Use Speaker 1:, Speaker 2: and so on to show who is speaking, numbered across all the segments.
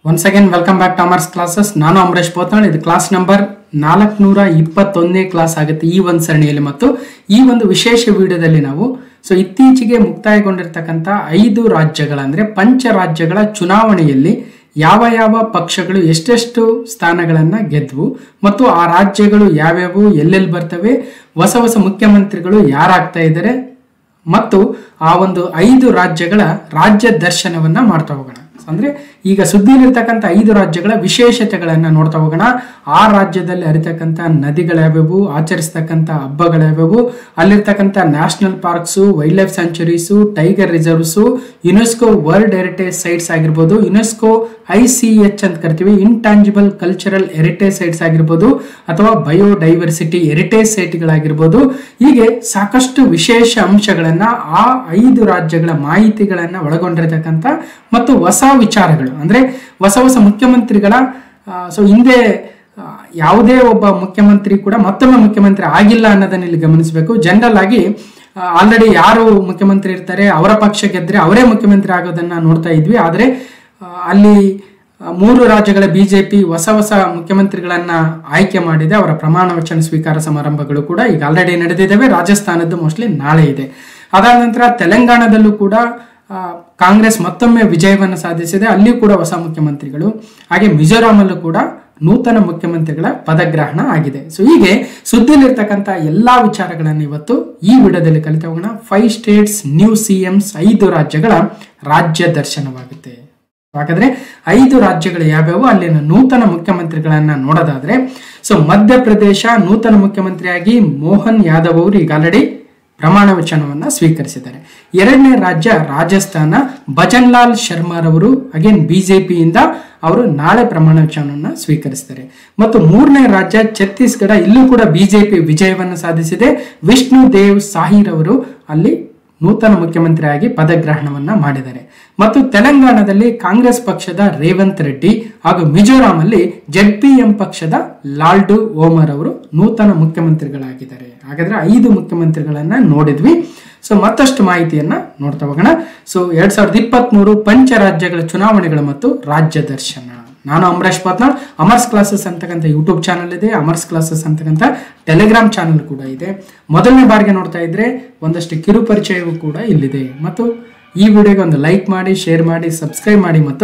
Speaker 1: once again welcome back to Amar's classes ನಾನು ಅಮರೇಶ್ ಪೋತ್ನಾಳ್ ಇದು class number ನಾಲ್ಕುನೂರ ಇಪ್ಪತ್ತೊಂದನೇ ಕ್ಲಾಸ್ ಆಗುತ್ತೆ ಈ ಒಂದು ಸರಣಿಯಲ್ಲಿ ಮತ್ತು ಈ ಒಂದು ವಿಶೇಷ ವಿಡಿಯೋದಲ್ಲಿ ನಾವು ಸೊ ಇತ್ತೀಚೆಗೆ ಮುಕ್ತಾಯಗೊಂಡಿರ್ತಕ್ಕಂಥ ಐದು ರಾಜ್ಯಗಳ ಅಂದರೆ ಪಂಚ ರಾಜ್ಯಗಳ ಚುನಾವಣೆಯಲ್ಲಿ ಯಾವ ಯಾವ ಪಕ್ಷಗಳು ಎಷ್ಟೆಷ್ಟು ಸ್ಥಾನಗಳನ್ನು ಗೆದ್ವು ಮತ್ತು ಆ ರಾಜ್ಯಗಳು ಯಾವ್ಯಾವು ಎಲ್ಲೆಲ್ಲಿ ಬರ್ತವೆ ಹೊಸ ಹೊಸ ಮುಖ್ಯಮಂತ್ರಿಗಳು ಯಾರಾಗ್ತಾ ಇದ್ದಾರೆ ಮತ್ತು ಆ ಒಂದು ಐದು ರಾಜ್ಯಗಳ ರಾಜ್ಯ ದರ್ಶನವನ್ನ ಮಾಡ್ತಾ ಹೋಗೋಣ ಅಂದ್ರೆ ಈಗ ಸುದ್ದಿಲಿರ್ತಕ್ಕಂಥ ಐದು ರಾಜ್ಯಗಳ ವಿಶೇಷತೆಗಳನ್ನ ನೋಡ್ತಾ ಹೋಗೋಣ ಆ ರಾಜ್ಯದಲ್ಲಿ ಹರಿತಕ್ಕಂಥ ನದಿಗಳ್ಯಾವ್ಯಾವು ಆಚರಿಸ್ತಕ್ಕಂಥ ಹಬ್ಬಗಳ್ಯಾವ್ಯಾವು ಅಲ್ಲಿರ್ತಕ್ಕಂಥ national parks wildlife sanctuaries tiger reserves UNESCO world heritage sites ಆಗಿರ್ಬೋದು ಯುನೆಸ್ಕೋ ಐ ಸಿ ಎಚ್ ಅಂತ ಕರಿತೀವಿ ಇಂಟ್ಯಾಂಜಿಬಲ್ ಕಲ್ಚರಲ್ ಹೆರಿಟೇಜ್ ಸೈಟ್ಸ್ ಆಗಿರ್ಬೋದು ಅಥವಾ ಬಯೋಡೈವರ್ಸಿಟಿ ಹೆರಿಟೇಜ್ ಸೈಟ್ಗಳಾಗಿರ್ಬೋದು ಹೀಗೆ ಸಾಕಷ್ಟು ವಿಶೇಷ ಅಂಶಗಳನ್ನ ಆ ಐದು ರಾಜ್ಯಗಳ ಮಾಹಿತಿಗಳನ್ನ ಒಳಗೊಂಡಿರತಕ್ಕಂಥ ಮತ್ತು ಹೊಸ ವಿಚಾರಗಳು ಅಂದ್ರೆ ಹೊಸ ಹೊಸ ಮುಖ್ಯಮಂತ್ರಿಗಳ ಸೊ ಹಿಂದೆ ಆ, ಯಾವುದೇ ಒಬ್ಬ ಮುಖ್ಯಮಂತ್ರಿ ಕೂಡ ಮತ್ತೊಮ್ಮೆ ಮುಖ್ಯಮಂತ್ರಿ ಆಗಿಲ್ಲ ಅನ್ನೋದನ್ನ ಇಲ್ಲಿ ಗಮನಿಸಬೇಕು ಜನರಲ್ ಆಗಿ ಆಲ್ರೆಡಿ ಯಾರು ಮುಖ್ಯಮಂತ್ರಿ ಇರ್ತಾರೆ ಅವರ ಪಕ್ಷ ಗೆದ್ರೆ ಅವರೇ ಮುಖ್ಯಮಂತ್ರಿ ಆಗೋದನ್ನ ನೋಡ್ತಾ ಇದ್ವಿ ಆದರೆ ಆ, ಅಲ್ಲಿ ಆ, ಮೂರು ರಾಜ್ಯಗಳ ಬಿಜೆಪಿ ಹೊಸ ಹೊಸ ಮುಖ್ಯಮಂತ್ರಿಗಳನ್ನ ಆಯ್ಕೆ ಮಾಡಿದೆ ಅವರ ಪ್ರಮಾಣ ವಚನ ಸ್ವೀಕಾರ ಸಮಾರಂಭಗಳು ಕೂಡ ಈಗ ಆಲ್ರೆಡಿ ನಡೆದಿದ್ದಾವೆ ರಾಜಸ್ಥಾನದ್ದು ಮೋಸ್ಟ್ಲಿ ನಾಳೆ ಇದೆ ಅದಾದ ನಂತರ ತೆಲಂಗಾಣದಲ್ಲೂ ಕೂಡ ಆ, ಕಾಂಗ್ರೆಸ್ ಮತ್ತೊಮ್ಮೆ ವಿಜಯವನ್ನು ಸಾಧಿಸಿದೆ ಅಲ್ಲಿ ಕೂಡ ಹೊಸ ಮುಖ್ಯಮಂತ್ರಿಗಳು ಹಾಗೆ ಮಿಜೋರಾಮಲ್ಲೂ ಕೂಡ ನೂತನ ಮುಖ್ಯಮಂತ್ರಿಗಳ ಪದಗ್ರಹಣ ಆಗಿದೆ ಸೊ ಹೀಗೆ ಸುದ್ದಿಲಿರ್ತಕ್ಕಂಥ ಎಲ್ಲಾ ವಿಚಾರಗಳನ್ನು ಇವತ್ತು ಈ ವಿಡಿಯೋದಲ್ಲಿ ಕಲಿತಾ ಹೋಗೋಣ five states new C Ms ಐದು ರಾಜ್ಯಗಳ ರಾಜ್ಯ ದರ್ಶನವಾಗುತ್ತೆ ಹಾಗಾದ್ರೆ ಐದು ರಾಜ್ಯಗಳು ಯಾವ್ಯಾವು ಅಲ್ಲಿನ ನೂತನ ಮುಖ್ಯಮಂತ್ರಿಗಳನ್ನ ನೋಡೋದಾದ್ರೆ ಸೊ ಮಧ್ಯಪ್ರದೇಶ ನೂತನ ಮುಖ್ಯಮಂತ್ರಿಯಾಗಿ ಮೋಹನ್ ಯಾದವ್ ಅವರು ಈಗ ಆಲ್ರೆಡಿ ಪ್ರಮಾಣ ವಚನವನ್ನ ಸ್ವೀಕರಿಸಿದ್ದಾರೆ ಎರಡನೇ ರಾಜ್ಯ ರಾಜಸ್ಥಾನ ಭಜನ್ ಲಾಲ್ ಶರ್ಮಾರವರು ಅಗೇನ್ ಬಿಜೆಪಿಯಿಂದ ಅವರು ನಾಳೆ ಪ್ರಮಾಣ ವಚನವನ್ನ ಸ್ವೀಕರಿಸಿದ್ದಾರೆ ಮತ್ತು ಮೂರನೇ ರಾಜ್ಯ ಛತ್ತೀಸ್ಗಢ ಇಲ್ಲೂ ಕೂಡ ಬಿಜೆಪಿ ವಿಜಯವನ್ನು ಸಾಧಿಸಿದೆ ವಿಷ್ಣು ದೇವ್ ಸಾಹಿರ್ ಅವರು ಅಲ್ಲಿ ನೂತನ ಮುಖ್ಯಮಂತ್ರಿಯಾಗಿ ಪದಗ್ರಹಣವನ್ನ ಮಾಡಿದ್ದಾರೆ ಮತ್ತು ತೆಲಂಗಾಣದಲ್ಲಿ ಕಾಂಗ್ರೆಸ್ ಪಕ್ಷದ ರೇವಂತ್ ರೆಡ್ಡಿ ಹಾಗೂ ಮಿಜೋರಾಂ ಅಲ್ಲಿ ಜೆಡ್ಪಿಎಂ ಪಕ್ಷದ ಲಾಲ್ಡು ಓಮರ್ ಅವರು ನೂತನ ಮುಖ್ಯಮಂತ್ರಿಗಳಾಗಿದ್ದಾರೆ ಹಾಗಾದ್ರೆ ಐದು ಮುಖ್ಯಮಂತ್ರಿಗಳನ್ನ ನೋಡಿದ್ವಿ ಸೊ ಮತ್ತಷ್ಟು ಮಾಹಿತಿಯನ್ನ ನೋಡ್ತಾ ಹೋಗೋಣ ಸೊ ಎರಡ್ ಸಾವಿರದ ಇಪ್ಪತ್ತ್ ಮೂರು ಪಂಚ ರಾಜ್ಯಗಳ ಚುನಾವಣೆಗಳು ಮತ್ತು ರಾಜ್ಯ ದರ್ಶನ ನಾನು ಅಮರೇಶ್ ಪಾತ್ನಾಳ್ ಅಮರ್ಸ್ ಕ್ಲಾಸಸ್ ಅಂತಕ್ಕಂಥ ಯೂಟ್ಯೂಬ್ ಚಾನಲ್ ಇದೆ ಅಮರ್ಸ್ ಕ್ಲಾಸಸ್ ಅಂತಕ್ಕಂಥ ಟೆಲಿಗ್ರಾಮ್ ಚಾನಲ್ ಕೂಡ ಇದೆ ಮೊದಲನೇ ಬಾರಿಗೆ ನೋಡ್ತಾ ಇದ್ರೆ ಒಂದಷ್ಟು ಕಿರು ಪರಿಚಯವೂ ಕೂಡ ಇಲ್ಲಿದೆ ಮತ್ತು ಈ ವಿಡಿಯೋಗೆ ಒಂದು ಲೈಕ್ ಮಾಡಿ ಶೇರ್ ಮಾಡಿ ಸಬ್ಸ್ಕ್ರೈಬ್ ಮಾಡಿ ಮತ್ತು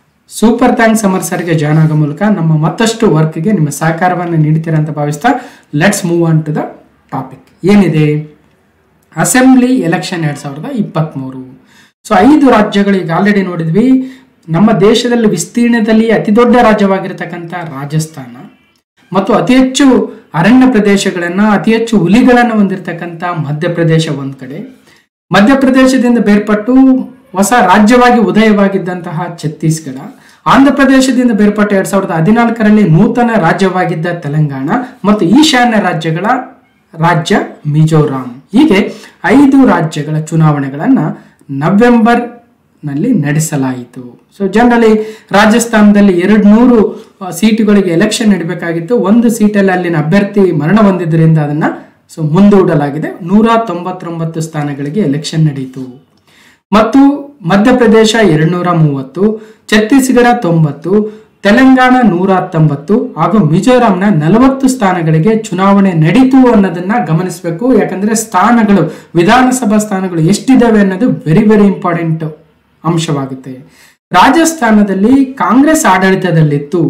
Speaker 1: ಸೂಪರ್ ಥ್ಯಾಂಕ್ಸ್ ಅಮರ್ ಸರ್ಗೆ ಜಾಯ್ನ್ ಆಗೋ ಮೂಲಕ ನಮ್ಮ ಮತ್ತಷ್ಟು ವರ್ಕ್ಗೆ ನಿಮ್ಮ ಸಹಕಾರವನ್ನು ನೀಡ್ತೀರಾ ಅಂತ ಭಾವಿಸ್ತಾ let's move on to the topic ಏನಿದೆ ಅಸೆಂಬ್ಲಿ ಎಲೆಕ್ಷನ್ ಎರಡ್ ಸಾವಿರದ ಇಪ್ಪತ್ತ್ಮೂರು ಸೊ ಐದು ರಾಜ್ಯಗಳು ಈಗ ಆಲ್ರೆಡಿ ನೋಡಿದ್ವಿ ನಮ್ಮ ದೇಶದಲ್ಲಿ ವಿಸ್ತೀರ್ಣದಲ್ಲಿ ಅತಿ ದೊಡ್ಡ ರಾಜ್ಯವಾಗಿರತಕ್ಕಂಥ ರಾಜಸ್ಥಾನ ಮತ್ತು ಅತಿ ಹೆಚ್ಚು ಅರಣ್ಯ ಪ್ರದೇಶಗಳನ್ನ ಅತಿ ಹೆಚ್ಚು ಹುಲಿಗಳನ್ನು ಹೊಂದಿರತಕ್ಕಂಥ ಮಧ್ಯಪ್ರದೇಶ ಒಂದ್ ಕಡೆ ಮಧ್ಯಪ್ರದೇಶದಿಂದ ಬೇರ್ಪಟ್ಟು ಹೊಸ ರಾಜ್ಯವಾಗಿ ಉದಯವಾಗಿದ್ದಂತಹ ಛತ್ತೀಸ್ಗಢ ಆಂಧ್ರ ಪ್ರದೇಶದಿಂದ ಬೇರ್ಪಟ್ಟು ಎರಡ್ ಸಾವಿರದ ಹದಿನಾಲ್ಕರಲ್ಲಿ ನೂತನ ರಾಜ್ಯವಾಗಿದ್ದ ತೆಲಂಗಾಣ ಮತ್ತು ಈಶಾನ್ಯ ರಾಜ್ಯಗಳ ರಾಜ್ಯ ಮಿಜೋರಾಂ ಹೀಗೆ ಐದು ರಾಜ್ಯಗಳ ಚುನಾವಣೆಗಳನ್ನ ನವೆಂಬರ್ ನಲ್ಲಿ ನಡೆಸಲಾಯಿತು ಸೊ ಜನರಲಿ ರಾಜಸ್ಥಾನದಲ್ಲಿ ಎರಡು ನೂರು ಸೀಟುಗಳಿಗೆ ಎಲೆಕ್ಷನ್ ನಡೀಬೇಕಾಗಿತ್ತು ಒಂದು ಸೀಟಲ್ಲಿ ಅಲ್ಲಿನ ಅಭ್ಯರ್ಥಿ ಮರಣ ಹೊಂದಿದ್ದರಿಂದ ಅದನ್ನ ಸೊ ಮುಂದೂಡಲಾಗಿದೆ ನೂರ ತೊಂಬತ್ತೊಂಬತ್ತು ಸ್ಥಾನಗಳಿಗೆ ಎಲೆಕ್ಷನ್ ನಡೆಯಿತು ಮತ್ತು ಮಧ್ಯಪ್ರದೇಶ ಎರಡ್ನೂರ ಮೂವತ್ತು ಛತ್ತೀಸ್ಗಢ ತೊಂಬತ್ತು ತೆಲಂಗಾಣ ನೂರ ಹತ್ತೊಂಬತ್ತು ಹಾಗೂ ಮಿಜೋರಾಂನ ನಲವತ್ತು ಸ್ಥಾನಗಳಿಗೆ ಚುನಾವಣೆ ನಡೀತು ಅನ್ನೋದನ್ನ ಗಮನಿಸಬೇಕು ಯಾಕಂದ್ರೆ ಸ್ಥಾನಗಳು ವಿಧಾನಸಭಾ ಸ್ಥಾನಗಳು ಎಷ್ಟಿದಾವೆ ಅನ್ನೋದು ವೆರಿ ವೆರಿ ಇಂಪಾರ್ಟೆಂಟ್ ಅಂಶವಾಗುತ್ತೆ ರಾಜಸ್ಥಾನದಲ್ಲಿ ಕಾಂಗ್ರೆಸ್ ಆಡಳಿತದಲ್ಲಿತ್ತು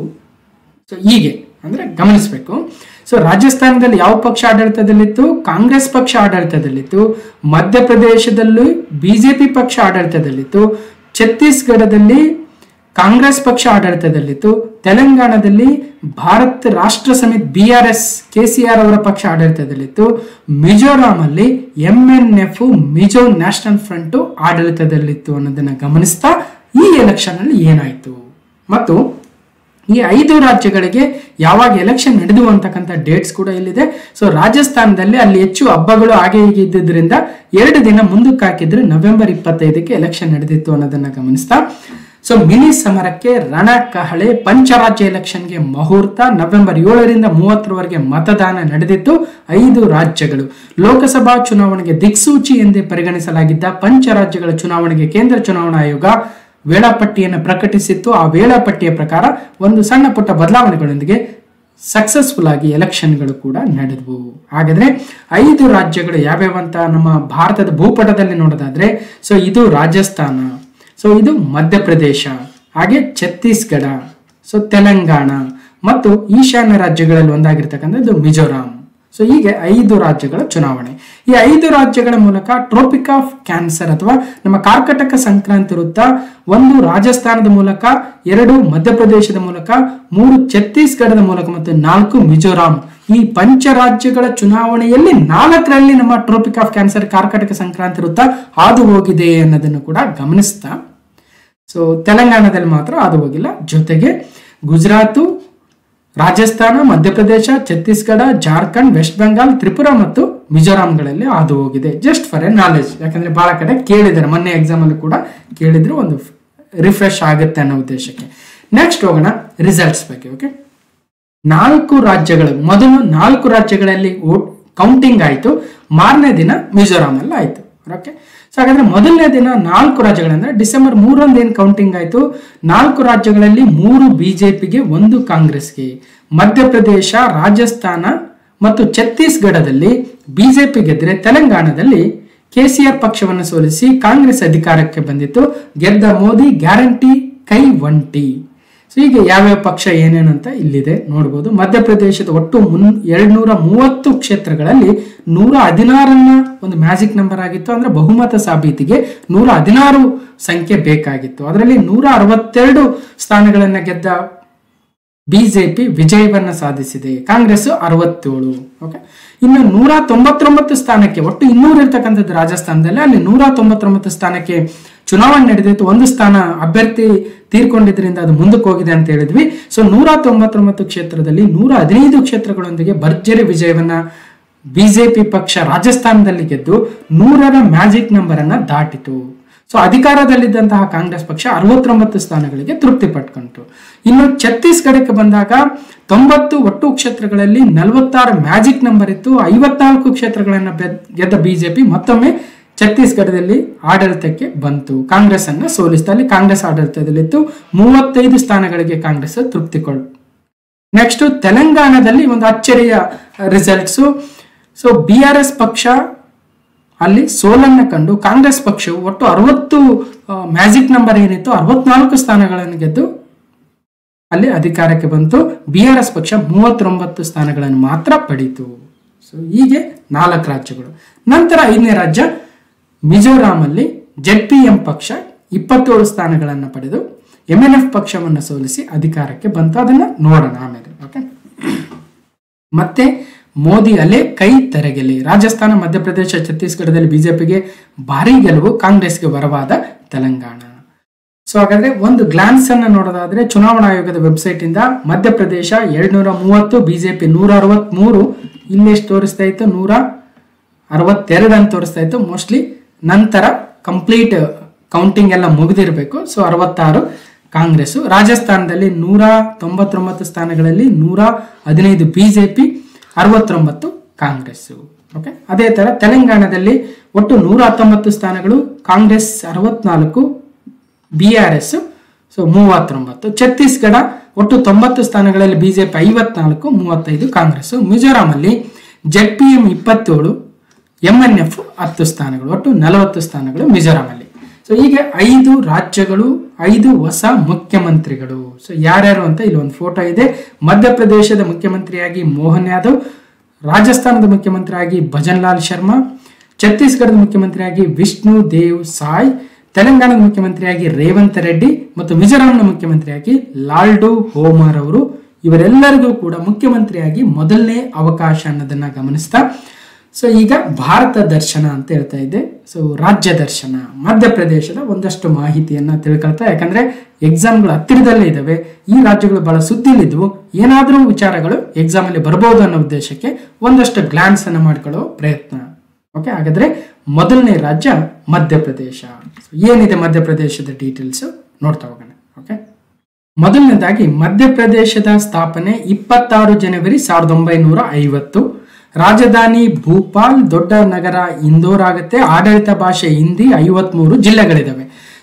Speaker 1: ಸೊ ಹೀಗೆ ಅಂದ್ರೆ ಗಮನಿಸಬೇಕು ಸೊ ರಾಜಸ್ಥಾನದಲ್ಲಿ ಯಾವ ಪಕ್ಷ ಆಡಳಿತದಲ್ಲಿತ್ತು ಕಾಂಗ್ರೆಸ್ ಪಕ್ಷ ಆಡಳಿತದಲ್ಲಿತ್ತು ಮಧ್ಯಪ್ರದೇಶದಲ್ಲಿ ಬಿಜೆಪಿ ಪಕ್ಷ ಆಡಳಿತದಲ್ಲಿತ್ತು ಛತ್ತೀಸ್ಗಢದಲ್ಲಿ ಕಾಂಗ್ರೆಸ್ ಪಕ್ಷ ಆಡಳಿತದಲ್ಲಿತ್ತು ತೆಲಂಗಾಣದಲ್ಲಿ Bharat Rashtra Samiti B R S K C R ಅವರ ಪಕ್ಷ ಆಡಳಿತದಲ್ಲಿತ್ತು ಮಿಜೋರಾಂ ಅಲ್ಲಿ M N F Mizo National Front ಆಡಳಿತದಲ್ಲಿತ್ತು ಅನ್ನೋದನ್ನ ಗಮನಿಸ್ತಾ ಈ ಎಲೆಕ್ಷನ್ ಅಲ್ಲಿ ಏನಾಯ್ತು ಮತ್ತು ಈ ಐದು ರಾಜ್ಯಗಳಿಗೆ ಯಾವಾಗ ಎಲೆಕ್ಷನ್ ನಡೆದು ಅಂತಕ್ಕಂಥ ಡೇಟ್ಸ್ ಕೂಡ ಇಲ್ಲಿದೆ ಸೊ ರಾಜಸ್ಥಾನದಲ್ಲಿ ಅಲ್ಲಿ ಹೆಚ್ಚು ಹಬ್ಬಗಳು ಹಾಗೆ ಹೀಗೆ ಇದ್ದಿದ್ರಿಂದ ಎರಡು ದಿನ ಮುಂದಕ್ಕೆ ಹಾಕಿದ್ರೆ ನವೆಂಬರ್ ಇಪ್ಪತ್ತೈದಕ್ಕೆ ಎಲೆಕ್ಷನ್ ನಡೆದಿತ್ತು ಅನ್ನೋದನ್ನ ಗಮನಿಸ್ತಾ ಸೊ ಮಿನಿ ಸಮರಕ್ಕೆ ರಣಕಹಳೆ ಪಂಚರಾಜ್ಯ ಎಲೆಕ್ಷನ್ಗೆ ಮುಹೂರ್ತ ನವೆಂಬರ್ ಏಳರಿಂದ ಮೂವತ್ತರವರೆಗೆ ಮತದಾನ ನಡೆದಿತ್ತು ಐದು ರಾಜ್ಯಗಳು ಲೋಕಸಭಾ ಚುನಾವಣೆಗೆ ದಿಕ್ಸೂಚಿ ಎಂದೇ ಪರಿಗಣಿಸಲಾಗಿದ್ದ ಪಂಚರಾಜ್ಯಗಳ ಚುನಾವಣೆಗೆ ಕೇಂದ್ರ ಚುನಾವಣಾ ಆಯೋಗ ವೇಳಾಪಟ್ಟಿಯನ್ನು ಪ್ರಕಟಿಸಿತ್ತು ಆ ವೇಳಾಪಟ್ಟಿಯ ಪ್ರಕಾರ ಒಂದು ಸಣ್ಣ ಪುಟ್ಟ ಬದಲಾವಣೆಗಳೊಂದಿಗೆ ಸಕ್ಸಸ್ಫುಲ್ ಆಗಿ ಎಲೆಕ್ಷನ್ಗಳು ಕೂಡ ನಡೆದವು ಹಾಗಾದ್ರೆ ಐದು ರಾಜ್ಯಗಳು ಯಾವ್ಯಾವ ಅಂತ ನಮ್ಮ ಭಾರತದ ಭೂಪಟದಲ್ಲಿ ನೋಡೋದಾದ್ರೆ ಸೊ ಇದು ರಾಜಸ್ಥಾನ ಸೊ ಇದು ಮಧ್ಯಪ್ರದೇಶ ಹಾಗೆ ಛತ್ತೀಸ್ಗಢ ಸೊ ತೆಲಂಗಾಣ ಮತ್ತು ಈಶಾನ್ಯ ರಾಜ್ಯಗಳಲ್ಲಿ ಒಂದಾಗಿರ್ತಕ್ಕಂಥದ್ದು ಮಿಜೋರಾಂ ಸೊ ಹೀಗೆ ಐದು ರಾಜ್ಯಗಳ ಚುನಾವಣೆ ಈ ಐದು ರಾಜ್ಯಗಳ ಮೂಲಕ ಟ್ರೋಪಿಕ್ ಆಫ್ ಕ್ಯಾನ್ಸರ್ ಅಥವಾ ನಮ್ಮ ಕಾರ್ಕಟಕ ಸಂಕ್ರಾಂತಿ ವೃತ್ತ ಒಂದು ರಾಜಸ್ಥಾನದ ಮೂಲಕ ಎರಡು ಮಧ್ಯಪ್ರದೇಶದ ಮೂಲಕ ಮೂರು ಛತ್ತೀಸ್ಗಢದ ಮೂಲಕ ಮತ್ತು ನಾಲ್ಕು ಮಿಜೋರಾಂ ಈ ಪಂಚ ರಾಜ್ಯಗಳ ಚುನಾವಣೆಯಲ್ಲಿ ನಾಲ್ಕರಲ್ಲಿ ನಮ್ಮ ಟ್ರೋಪಿಕ್ ಆಫ್ ಕ್ಯಾನ್ಸರ್ ಕಾರ್ಕಟಕ ಸಂಕ್ರಾಂತಿ ವೃತ್ತ ಹಾದು ಹೋಗಿದೆ ಅನ್ನೋದನ್ನು ಕೂಡ ಗಮನಿಸ್ತಾ ಸೊ ತೆಲಂಗಾಣದಲ್ಲಿ ಮಾತ್ರ ಅದು ಹೋಗಿಲ್ಲ ಜೊತೆಗೆ ಗುಜರಾತು ರಾಜಸ್ಥಾನ ಮಧ್ಯಪ್ರದೇಶ ಛತ್ತೀಸ್ಗಢ ಜಾರ್ಖಂಡ್ ವೆಸ್ಟ್ ಬೆಂಗಾಲ್ ತ್ರಿಪುರಾ ಮತ್ತು ಮಿಜೋರಾಂಗಳಲ್ಲಿ ಹಾದು ಹೋಗಿದೆ ಜಸ್ಟ್ ಫಾರ್ ಎ ನಾಲೆಜ್ ಯಾಕಂದ್ರೆ ಬಹಳ ಕಡೆ ಕೇಳಿದ್ದಾರೆ ಮೊನ್ನೆ ಎಕ್ಸಾಮ್ ಅಲ್ಲಿ ಕೂಡ ಕೇಳಿದ್ರು ಒಂದು ರಿಫ್ರೆಶ್ ಆಗುತ್ತೆ ಅನ್ನೋ ಉದ್ದೇಶಕ್ಕೆ ನೆಕ್ಸ್ಟ್ ಹೋಗೋಣ ರಿಸಲ್ಟ್ಸ್ ಬಗ್ಗೆ ಓಕೆ ನಾಲ್ಕು ರಾಜ್ಯಗಳು ಮೊದಲು ನಾಲ್ಕು ರಾಜ್ಯಗಳಲ್ಲಿ ಕೌಂಟಿಂಗ್ ಆಯಿತು ಮಾರನೇ ದಿನ ಮಿಜೋರಾಂ ಅಲ್ಲಿ ಆಯಿತು ಓಕೆ ಸೊ ಹಾಗಾದ್ರೆ ಮೊದಲನೇ ದಿನ ನಾಲ್ಕು ರಾಜ್ಯಗಳಂದ್ರೆ ಡಿಸೆಂಬರ್ ಮೂರೊಂದು ಏನು ಕೌಂಟಿಂಗ್ ಆಯಿತು ನಾಲ್ಕು ರಾಜ್ಯಗಳಲ್ಲಿ ಮೂರು ಬಿಜೆಪಿಗೆ ಒಂದು ಕಾಂಗ್ರೆಸ್ಗೆ ಮಧ್ಯಪ್ರದೇಶ ರಾಜಸ್ಥಾನ ಮತ್ತು ಛತ್ತೀಸ್ಗಢದಲ್ಲಿ ಬಿಜೆಪಿ ಗೆದ್ದರೆ ತೆಲಂಗಾಣದಲ್ಲಿ ಕೆಸಿಆರ್ ಪಕ್ಷವನ್ನು ಸೋಲಿಸಿ ಕಾಂಗ್ರೆಸ್ ಅಧಿಕಾರಕ್ಕೆ ಬಂದಿತ್ತು ಗೆದ್ದ ಮೋದಿ ಗ್ಯಾರಂಟಿ ಕೈ ಒಂಟಿ ಸೊ ಹೀಗೆ ಯಾವ್ಯಾವ ಪಕ್ಷ ಏನೇನು ಅಂತ ಇಲ್ಲಿದೆ ನೋಡ್ಬೋದು ಮಧ್ಯಪ್ರದೇಶದ ಒಟ್ಟು ಮುನ್ ಎರಡ್ನೂರ ಮೂವತ್ತು ಕ್ಷೇತ್ರಗಳಲ್ಲಿ ನೂರ ಹದಿನಾರನ್ನ ಒಂದು ಮ್ಯಾಜಿಕ್ ನಂಬರ್ ಆಗಿತ್ತು ಅಂದ್ರೆ ಬಹುಮತ ಸಾಬೀತಿಗೆ ನೂರ ಹದಿನಾರು ಸಂಖ್ಯೆ ಬೇಕಾಗಿತ್ತು ಅದರಲ್ಲಿ ನೂರ ಅರವತ್ತೆರಡು ಸ್ಥಾನಗಳನ್ನ ಗೆದ್ದ ಬಿಜೆಪಿ ವಿಜಯವನ್ನ ಸಾಧಿಸಿದೆ ಕಾಂಗ್ರೆಸ್ ಅರವತ್ತೇಳು ಓಕೆ ಇನ್ನು ನೂರ ತೊಂಬತ್ತೊಂಬತ್ತು ಸ್ಥಾನಕ್ಕೆ ಒಟ್ಟು ಇನ್ನೂರು ಇರ್ತಕ್ಕಂಥದ್ದು ರಾಜಸ್ಥಾನದಲ್ಲಿ ಅಲ್ಲಿ ನೂರ ತೊಂಬತ್ತೊಂಬತ್ತು ಸ್ಥಾನಕ್ಕೆ ಚುನಾವಣೆ ನಡೆದಿತ್ತು ಒಂದು ಸ್ಥಾನ ಅಭ್ಯರ್ಥಿ ತೀರ್ಕೊಂಡಿದ್ರಿಂದ ಅದು ಮುಂದಕ್ಕೆ ಹೋಗಿದೆ ಅಂತ ಹೇಳಿದ್ವಿ ಸೊ ನೂರ ತೊಂಬತ್ತೊಂಬತ್ತು ಕ್ಷೇತ್ರದಲ್ಲಿ ನೂರ ಹದಿನೈದು ಕ್ಷೇತ್ರಗಳೊಂದಿಗೆ ಭರ್ಜರಿ ವಿಜಯವನ್ನ ಬಿಜೆಪಿ ಪಕ್ಷ ರಾಜಸ್ಥಾನದಲ್ಲಿ ಗೆದ್ದು ನೂರರ ಮ್ಯಾಜಿಕ್ ನಂಬರ್ ಅನ್ನ ದಾಟಿತು ಸೊ ಅಧಿಕಾರದಲ್ಲಿದ್ದಂತಹ ಕಾಂಗ್ರೆಸ್ ಪಕ್ಷ ಅರವತ್ತೊಂಬತ್ತು ಸ್ಥಾನಗಳಿಗೆ ತೃಪ್ತಿ ಪಟ್ಕೊಂತು ಇನ್ನು ಛತ್ತೀಸ್ಗಢಕ್ಕೆ ಬಂದಾಗ ತೊಂಬತ್ತು ಒಟ್ಟು ಕ್ಷೇತ್ರಗಳಲ್ಲಿ ನಲವತ್ತಾರು ಮ್ಯಾಜಿಕ್ ನಂಬರ್ ಇತ್ತು ಐವತ್ನಾಲ್ಕು ಕ್ಷೇತ್ರಗಳನ್ನ ಗೆದ್ದ ಬಿಜೆಪಿ ಮತ್ತೊಮ್ಮೆ ಛತ್ತೀಸ್ಗಢದಲ್ಲಿ ಆಡಳಿತಕ್ಕೆ ಬಂತು ಕಾಂಗ್ರೆಸ್ ಅನ್ನ ಸೋಲಿಸಿದ ಅಲ್ಲಿ ಕಾಂಗ್ರೆಸ್ ಆಡಳಿತದಲ್ಲಿತ್ತು ಮೂವತ್ತೈದು ಸ್ಥಾನಗಳಿಗೆ ಕಾಂಗ್ರೆಸ್ ತೃಪ್ತಿಕೊಳ್ ನೆಕ್ಸ್ಟ್ ತೆಲಂಗಾಣದಲ್ಲಿ ಒಂದು ಅಚ್ಚರಿಯ results so B R S ಪಕ್ಷ ಅಲ್ಲಿ ಸೋಲನ್ನು ಕಂಡು ಕಾಂಗ್ರೆಸ್ ಪಕ್ಷವು ಒಟ್ಟು ಅರವತ್ತು ಮ್ಯಾಜಿಕ್ ನಂಬರ್ ಏನಿತ್ತು ಅರವತ್ನಾಲ್ಕು ಸ್ಥಾನಗಳನ್ನು ಗೆದ್ದು ಅಲ್ಲಿ ಅಧಿಕಾರಕ್ಕೆ ಬಂತು ಬಿ ಆರ್ ಎಸ್ ಪಕ್ಷ ಮೂವತ್ತೊಂಬತ್ತು ಸ್ಥಾನಗಳನ್ನು ಮಾತ್ರ ಪಡೀತು ಸೊ ಹೀಗೆ ನಾಲ್ಕು ರಾಜ್ಯಗಳು ನಂತರ ಐದನೇ ರಾಜ್ಯ ಮಿಜೋರಾಮಲ್ಲಿ ಜೆಡ್ ಪಿ ಎಂ ಪಕ್ಷ ಇಪ್ಪತ್ತೇಳು ಸ್ಥಾನಗಳನ್ನು ಪಡೆದು ಎಂ ಎನ್ ಎಫ್ ಪಕ್ಷವನ್ನು ಸೋಲಿಸಿ ಅಧಿಕಾರಕ್ಕೆ ಬಂತು ಅದನ್ನ ನೋಡೋಣ ಆಮೇಲೆ ಓಕೆ ಮತ್ತೆ ಮೋದಿ ಅಲೆ ಕೈ ತೆರೆಗೆಲಿ ರಾಜಸ್ಥಾನ ಮಧ್ಯಪ್ರದೇಶ ಛತ್ತೀಸ್ಗಢದಲ್ಲಿ ಬಿಜೆಪಿಗೆ ಭಾರಿ ಗೆಲುವು ಕಾಂಗ್ರೆಸ್ಗೆ ವರವಾದ ತೆಲಂಗಾಣ ಸೊ ಹಾಗಾದ್ರೆ ಒಂದು ಗ್ಲಾನ್ಸ್ ಅನ್ನ ನೋಡೋದಾದ್ರೆ ಚುನಾವಣಾ ಆಯೋಗದ ವೆಬ್ಸೈಟ್ ಇಂದ ಮಧ್ಯಪ್ರದೇಶ ಎರಡ್ನೂರ ಮೂವತ್ತು ಬಿಜೆಪಿ ನೂರ ಅರವತ್ತ್ ಮೂರು ಇಲ್ಲೆಷ್ಟು ತೋರಿಸ್ತಾ ಇತ್ತು ನೂರ ಅರವತ್ತೆರಡು ಅಂತ ತೋರಿಸ್ತಾ ಇತ್ತು ಮೋಸ್ಟ್ಲಿ ನಂತರ ಕಂಪ್ಲೀಟ್ ಕೌಂಟಿಂಗ್ ಎಲ್ಲ ಮುಗಿದಿರಬೇಕು ಸೊ ಅರವತ್ತಾರು ಕಾಂಗ್ರೆಸ್ ರಾಜಸ್ಥಾನದಲ್ಲಿ ನೂರ ತೊಂಬತ್ತೊಂಬತ್ತು ಸ್ಥಾನಗಳಲ್ಲಿ ನೂರ ಹದಿನೈದು ಬಿಜೆಪಿ ಅರವತ್ತೊಂಬತ್ತು ಕಾಂಗ್ರೆಸ್ ಓಕೆ ಅದೇ ತರ ತೆಲಂಗಾಣದಲ್ಲಿ ಒಟ್ಟು ನೂರ ಹತ್ತೊಂಬತ್ತು ಸ್ಥಾನಗಳು ಕಾಂಗ್ರೆಸ್ ಅರವತ್ನಾಲ್ಕು ಬಿ ಆರ್ ಎಸ್ ಸೊ ಮೂವತ್ತೊಂಬತ್ತು ಛತ್ತೀಸ್ಗಢ ಒಟ್ಟು ತೊಂಬತ್ತು ಸ್ಥಾನಗಳಲ್ಲಿ ಬಿಜೆಪಿ ಐವತ್ನಾಲ್ಕು ಮೂವತ್ತೈದು ಕಾಂಗ್ರೆಸ್ ಮಿಜೋರಾಮಲ್ಲಿ ಜೆಡ್ ಪಿ ಎಂ ಇಪ್ಪತ್ತೇಳು ಎಂ ಎನ್ ಎಫ್ ಹತ್ತು ಸ್ಥಾನಗಳು ಒಟ್ಟು ನಲವತ್ತು ಸ್ಥಾನಗಳು ಮಿಜೋರಾಮಲ್ಲಿ ಸೊ ಹೀಗೆ ಐದು ರಾಜ್ಯಗಳು ಐದು ಹೊಸ ಮುಖ್ಯಮಂತ್ರಿಗಳು ಸೊ ಯಾರ್ಯಾರು ಅಂತ ಇಲ್ಲಿ ಒಂದು ಫೋಟೋ ಇದೆ ಮಧ್ಯಪ್ರದೇಶದ ಮುಖ್ಯಮಂತ್ರಿಯಾಗಿ ಮೋಹನ್ ಯಾದವ್ ರಾಜಸ್ಥಾನದ ಮುಖ್ಯಮಂತ್ರಿಯಾಗಿ ಭಜನ್ ಲಾಲ್ ಶರ್ಮಾ ಛತ್ತೀಸ್ಗಢದ ಮುಖ್ಯಮಂತ್ರಿಯಾಗಿ ವಿಷ್ಣು ದೇವ್ ಸಾಯ್ ತೆಲಂಗಾಣದ ಮುಖ್ಯಮಂತ್ರಿಯಾಗಿ ರೇವಂತ್ ರೆಡ್ಡಿ ಮತ್ತು ಮಿಜೋರಾಂನ ಮುಖ್ಯಮಂತ್ರಿಯಾಗಿ ಲಾಲ್ಡು ಹೋಮರ್ ಅವರು ಇವರೆಲ್ಲರಿಗೂ ಕೂಡ ಮುಖ್ಯಮಂತ್ರಿಯಾಗಿ ಮೊದಲನೇ ಅವಕಾಶ ಅನ್ನೋದನ್ನ ಗಮನಿಸ್ತಾ ಸೊ ಈಗ ಭಾರತ ದರ್ಶನ ಅಂತ ಹೇಳ್ತಾ ಇದ್ದೆ ಸೊ ರಾಜ್ಯ ದರ್ಶನ ಮಧ್ಯಪ್ರದೇಶದ ಒಂದಷ್ಟು ಮಾಹಿತಿಯನ್ನ ತಿಳ್ಕೊಳ್ತಾ ಯಾಕಂದ್ರೆ ಎಕ್ಸಾಮ್ಗಳು ಹತ್ತಿರದಲ್ಲೇ ಇದಾವೆ ಈ ರಾಜ್ಯಗಳು ಬಹಳ ಸುದ್ದಿಲಿದ್ವು ಏನಾದರೂ ವಿಚಾರಗಳು ಎಕ್ಸಾಮ್ ಅಲ್ಲಿ ಬರಬಹುದು ಅನ್ನೋ ಉದ್ದೇಶಕ್ಕೆ ಒಂದಷ್ಟು ಗ್ಲಾನ್ಸ್ ಅನ್ನ ಮಾಡ್ಕೊಳ್ಳೋ ಪ್ರಯತ್ನ ಓಕೆ ಹಾಗಾದ್ರೆ ಮೊದಲನೇ ರಾಜ್ಯ ಮಧ್ಯಪ್ರದೇಶ So, ಏನಿದೆ ಮಧ್ಯಪ್ರದೇಶದ ಡೀಟೇಲ್ಸ್ ನೋಡ್ತಾ ಹೋಗೋಣ ಓಕೆ ಮೊದಲನೇದಾಗಿ ಮಧ್ಯಪ್ರದೇಶದ ಸ್ಥಾಪನೆ ಇಪ್ಪತ್ತಾರು ಜನವರಿ ಸಾವಿರದ ಒಂಬೈನೂರ ಐವತ್ತು ರಾಜಧಾನಿ ಭೂಪಾಲ್ ದೊಡ್ಡ ನಗರ ಇಂದೋರ್ ಆಗುತ್ತೆ ಆಡಳಿತ ಭಾಷೆ ಹಿಂದಿ ಐವತ್ಮೂರು ಜಿಲ್ಲೆಗಳಿದಾವೆ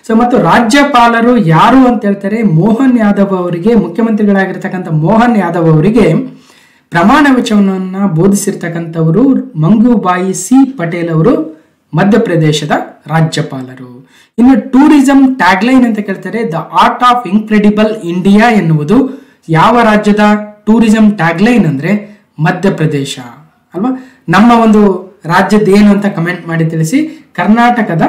Speaker 1: ಸೊ ಮತ್ತು ರಾಜ್ಯಪಾಲರು ಯಾರು ಅಂತ ಹೇಳ್ತಾರೆ ಮೋಹನ್ ಯಾದವ್ ಅವರಿಗೆ ಮುಖ್ಯಮಂತ್ರಿಗಳಾಗಿರ್ತಕ್ಕಂಥ ಮೋಹನ್ ಯಾದವ್ ಅವರಿಗೆ ಪ್ರಮಾಣ ವಚನವನ್ನು ಬೋಧಿಸಿರ್ತಕ್ಕಂಥವರು ಮಂಗುಬಾಯಿ ಸಿ ಪಟೇಲ್ ಅವರು ಮಧ್ಯಪ್ರದೇಶದ ರಾಜ್ಯಪಾಲರು ಇನ್ನು ಟೂರಿಸಂ ಟ್ಯಾಗ್ಲೈನ್ ಅಂತ ಕೇಳ್ತಾರೆ the art of incredible India ಎನ್ನುವುದು ಯಾವ ರಾಜ್ಯದ ಟೂರಿಸಂ ಟ್ಯಾಗ್ಲೈನ್ ಅಂದ್ರೆ ಮಧ್ಯಪ್ರದೇಶ ಅಲ್ವಾ ನಮ್ಮ ಒಂದು ರಾಜ್ಯದ ಏನು ಅಂತ ಕಮೆಂಟ್ ಮಾಡಿ ತಿಳಿಸಿ ಕರ್ನಾಟಕದ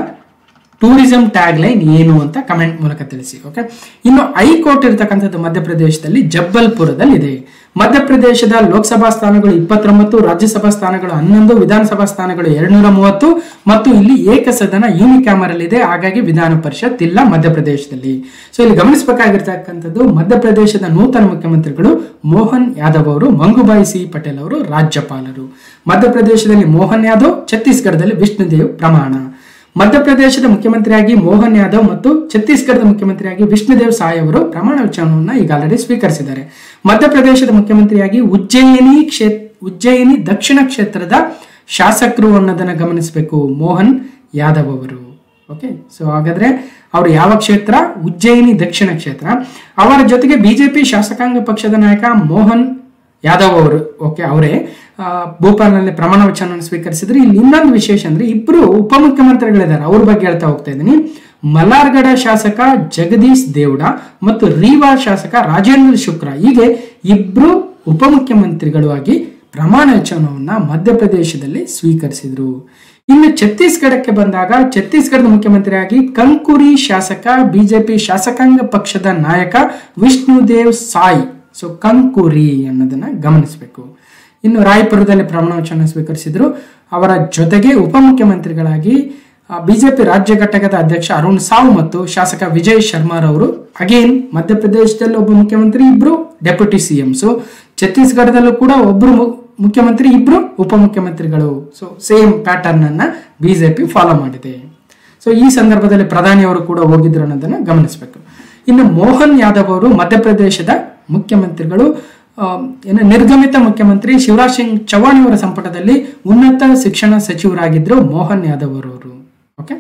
Speaker 1: ಟೂರಿಸಂ ಟ್ಯಾಗ್ಲೈನ್ ಏನು ಅಂತ ಕಮೆಂಟ್ ಮೂಲಕ ತಿಳಿಸಿ ಓಕೆ ಇನ್ನು ಹೈಕೋರ್ಟ್ ಇರತಕ್ಕಂಥದ್ದು ಮಧ್ಯಪ್ರದೇಶದಲ್ಲಿ ಜಬ್ಬಲ್ಪುರದಲ್ಲಿ ಇದೆ ಮಧ್ಯಪ್ರದೇಶದ ಲೋಕಸಭಾ ಸ್ಥಾನಗಳು ಇಪ್ಪತ್ತೊಂಬತ್ತು ರಾಜ್ಯಸಭಾ ಸ್ಥಾನಗಳು ಹನ್ನೊಂದು ವಿಧಾನಸಭಾ ಸ್ಥಾನಗಳು ಎರಡ್ನೂರ ಮೂವತ್ತು ಮತ್ತು ಇಲ್ಲಿ ಏಕಸದನ ಯೂನಿಕ್ಯಾಮರಲ್ ಇದೆ ಹಾಗಾಗಿ ವಿಧಾನ ಪರಿಷತ್ ಇಲ್ಲ ಮಧ್ಯಪ್ರದೇಶದಲ್ಲಿ ಸೊ ಇಲ್ಲಿ ಗಮನಿಸಬೇಕಾಗಿರ್ತಕ್ಕಂಥದ್ದು ಮಧ್ಯಪ್ರದೇಶದ ನೂತನ ಮುಖ್ಯಮಂತ್ರಿಗಳು ಮೋಹನ್ ಯಾದವ್ ಅವರು ಮಂಗುಬಾಯಿ ಸಿ ಪಟೇಲ್ ಅವರು ರಾಜ್ಯಪಾಲರು ಮಧ್ಯಪ್ರದೇಶದಲ್ಲಿ ಮೋಹನ್ ಯಾದವ್ ಛತ್ತೀಸ್ಗಢದಲ್ಲಿ ವಿಷ್ಣುದೇವ್ ಪ್ರಮಾಣ ಮಧ್ಯಪ್ರದೇಶದ ಮುಖ್ಯಮಂತ್ರಿಯಾಗಿ ಮೋಹನ್ ಯಾದವ್ ಮತ್ತು ಛತ್ತೀಸ್ಗಢದ ಮುಖ್ಯಮಂತ್ರಿಯಾಗಿ ವಿಷ್ಣುದೇವ್ ಸಾಯ್ ಅವರು ಪ್ರಮಾಣ ವಚನವನ್ನು ಈಗ ಆಲ್ರೆಡಿ ಸ್ವೀಕರಿಸಿದ್ದಾರೆ ಮಧ್ಯಪ್ರದೇಶದ ಮುಖ್ಯಮಂತ್ರಿಯಾಗಿ ಉಜ್ಜಯಿನಿ ಕ್ಷೇತ್ರ ಉಜ್ಜಯಿನಿ ದಕ್ಷಿಣ ಕ್ಷೇತ್ರದ ಶಾಸಕರು ಅನ್ನೋದನ್ನ ಗಮನಿಸಬೇಕು ಮೋಹನ್ ಯಾದವ್ ಅವರು ಓಕೆ ಸೊ ಹಾಗಾದ್ರೆ ಅವರು ಯಾವ ಕ್ಷೇತ್ರ ಉಜ್ಜಯಿನಿ ದಕ್ಷಿಣ ಕ್ಷೇತ್ರ ಅವರ ಜೊತೆಗೆ ಬಿಜೆಪಿ ಶಾಸಕಾಂಗ ಪಕ್ಷದ ನಾಯಕ ಮೋಹನ್ ಯಾದವ್ ಅವರು ಓಕೆ ಅವರೇ ಆ, ಭೋಪಾಲ್ನಲ್ಲಿ ಪ್ರಮಾಣ ವಚನವನ್ನು ಸ್ವೀಕರಿಸಿದ್ರೆ ಇಲ್ಲಿ ಇನ್ನೊಂದು ವಿಶೇಷ ಅಂದ್ರೆ ಇಬ್ರು ಉಪಮುಖ್ಯಮಂತ್ರಿಗಳಿದ್ದಾರೆ ಅವ್ರ ಬಗ್ಗೆ ಹೇಳ್ತಾ ಹೋಗ್ತಾ ಇದ್ದೀನಿ ಮಲ್ಲಾರ್ಗಢ ಶಾಸಕ ಜಗದೀಶ್ ದೇವ್ಡ ಮತ್ತು ರೀವಾ ಶಾಸಕ ರಾಜೇಂದ್ರ ಶುಕ್ರ ಹೀಗೆ ಇಬ್ರು ಉಪಮುಖ್ಯಮಂತ್ರಿಗಳು ಆಗಿ ಪ್ರಮಾಣ ವಚನವನ್ನ ಮಧ್ಯಪ್ರದೇಶದಲ್ಲಿ ಸ್ವೀಕರಿಸಿದ್ರು ಇನ್ನು ಛತ್ತೀಸ್ಗಢಕ್ಕೆ ಬಂದಾಗ ಛತ್ತೀಸ್ಗಢದ ಮುಖ್ಯಮಂತ್ರಿಯಾಗಿ ಕಂಕುರಿ ಶಾಸಕ ಬಿಜೆಪಿ ಶಾಸಕಾಂಗ ಪಕ್ಷದ ನಾಯಕ ವಿಷ್ಣುದೇವ್ ಸಾಯ್ ಸೊ ಕಂಕುರಿ ಅನ್ನೋದನ್ನ ಗಮನಿಸಬೇಕು ಇನ್ನು ರಾಯಪುರದಲ್ಲಿ ಪ್ರಮಾಣ ವಚನ ಸ್ವೀಕರಿಸಿದ್ರು ಅವರ ಜೊತೆಗೆ ಉಪಮುಖ್ಯಮಂತ್ರಿಗಳಾಗಿ ಬಿಜೆಪಿ ರಾಜ್ಯ ಘಟಕದ ಅಧ್ಯಕ್ಷ ಅರುಣ್ ಸಾವ್ ಮತ್ತು ಶಾಸಕ ವಿಜಯ್ ಶರ್ಮಾರ್ ಅವರು ಅಗೇನ್ ಮಧ್ಯಪ್ರದೇಶದಲ್ಲಿ ಒಬ್ಬ ಮುಖ್ಯಮಂತ್ರಿ ಇಬ್ರು ಡೆಪ್ಯೂಟಿ ಸಿಎಂಸು ಛತ್ತೀಸ್ಗಢದಲ್ಲೂ ಕೂಡ ಒಬ್ರು ಮು- ಮುಖ್ಯಮಂತ್ರಿ ಇಬ್ರು ಉಪಮುಖ್ಯಮಂತ್ರಿಗಳು ಸೊ ಸೇಮ್ ಪ್ಯಾಟರ್ನ್ ಅನ್ನ ಬಿಜೆಪಿ ಫಾಲೋ ಮಾಡಿದೆ ಸೊ ಈ ಸಂದರ್ಭದಲ್ಲಿ ಪ್ರಧಾನಿಯವರು ಕೂಡ ಹೋಗಿದ್ರು ಅನ್ನೋದನ್ನ ಗಮನಿಸಬೇಕು ಇನ್ನು ಮೋಹನ್ ಯಾದವ್ ಅವರು ಮಧ್ಯಪ್ರದೇಶದ ಮುಖ್ಯಮಂತ್ರಿಗಳು ಆ, ಏನು ನಿರ್ಗಮಿತ ಮುಖ್ಯಮಂತ್ರಿ ಶಿವರಾಜ್ ಸಿಂಗ್ ಚೌಹಾಣ್ ಅವರ ಸಂಪುಟದಲ್ಲಿ ಉನ್ನತ ಶಿಕ್ಷಣ ಸಚಿವರಾಗಿದ್ರು ಮೋಹನ್ ಯಾದವ್ ಅವರು ಓಕೆ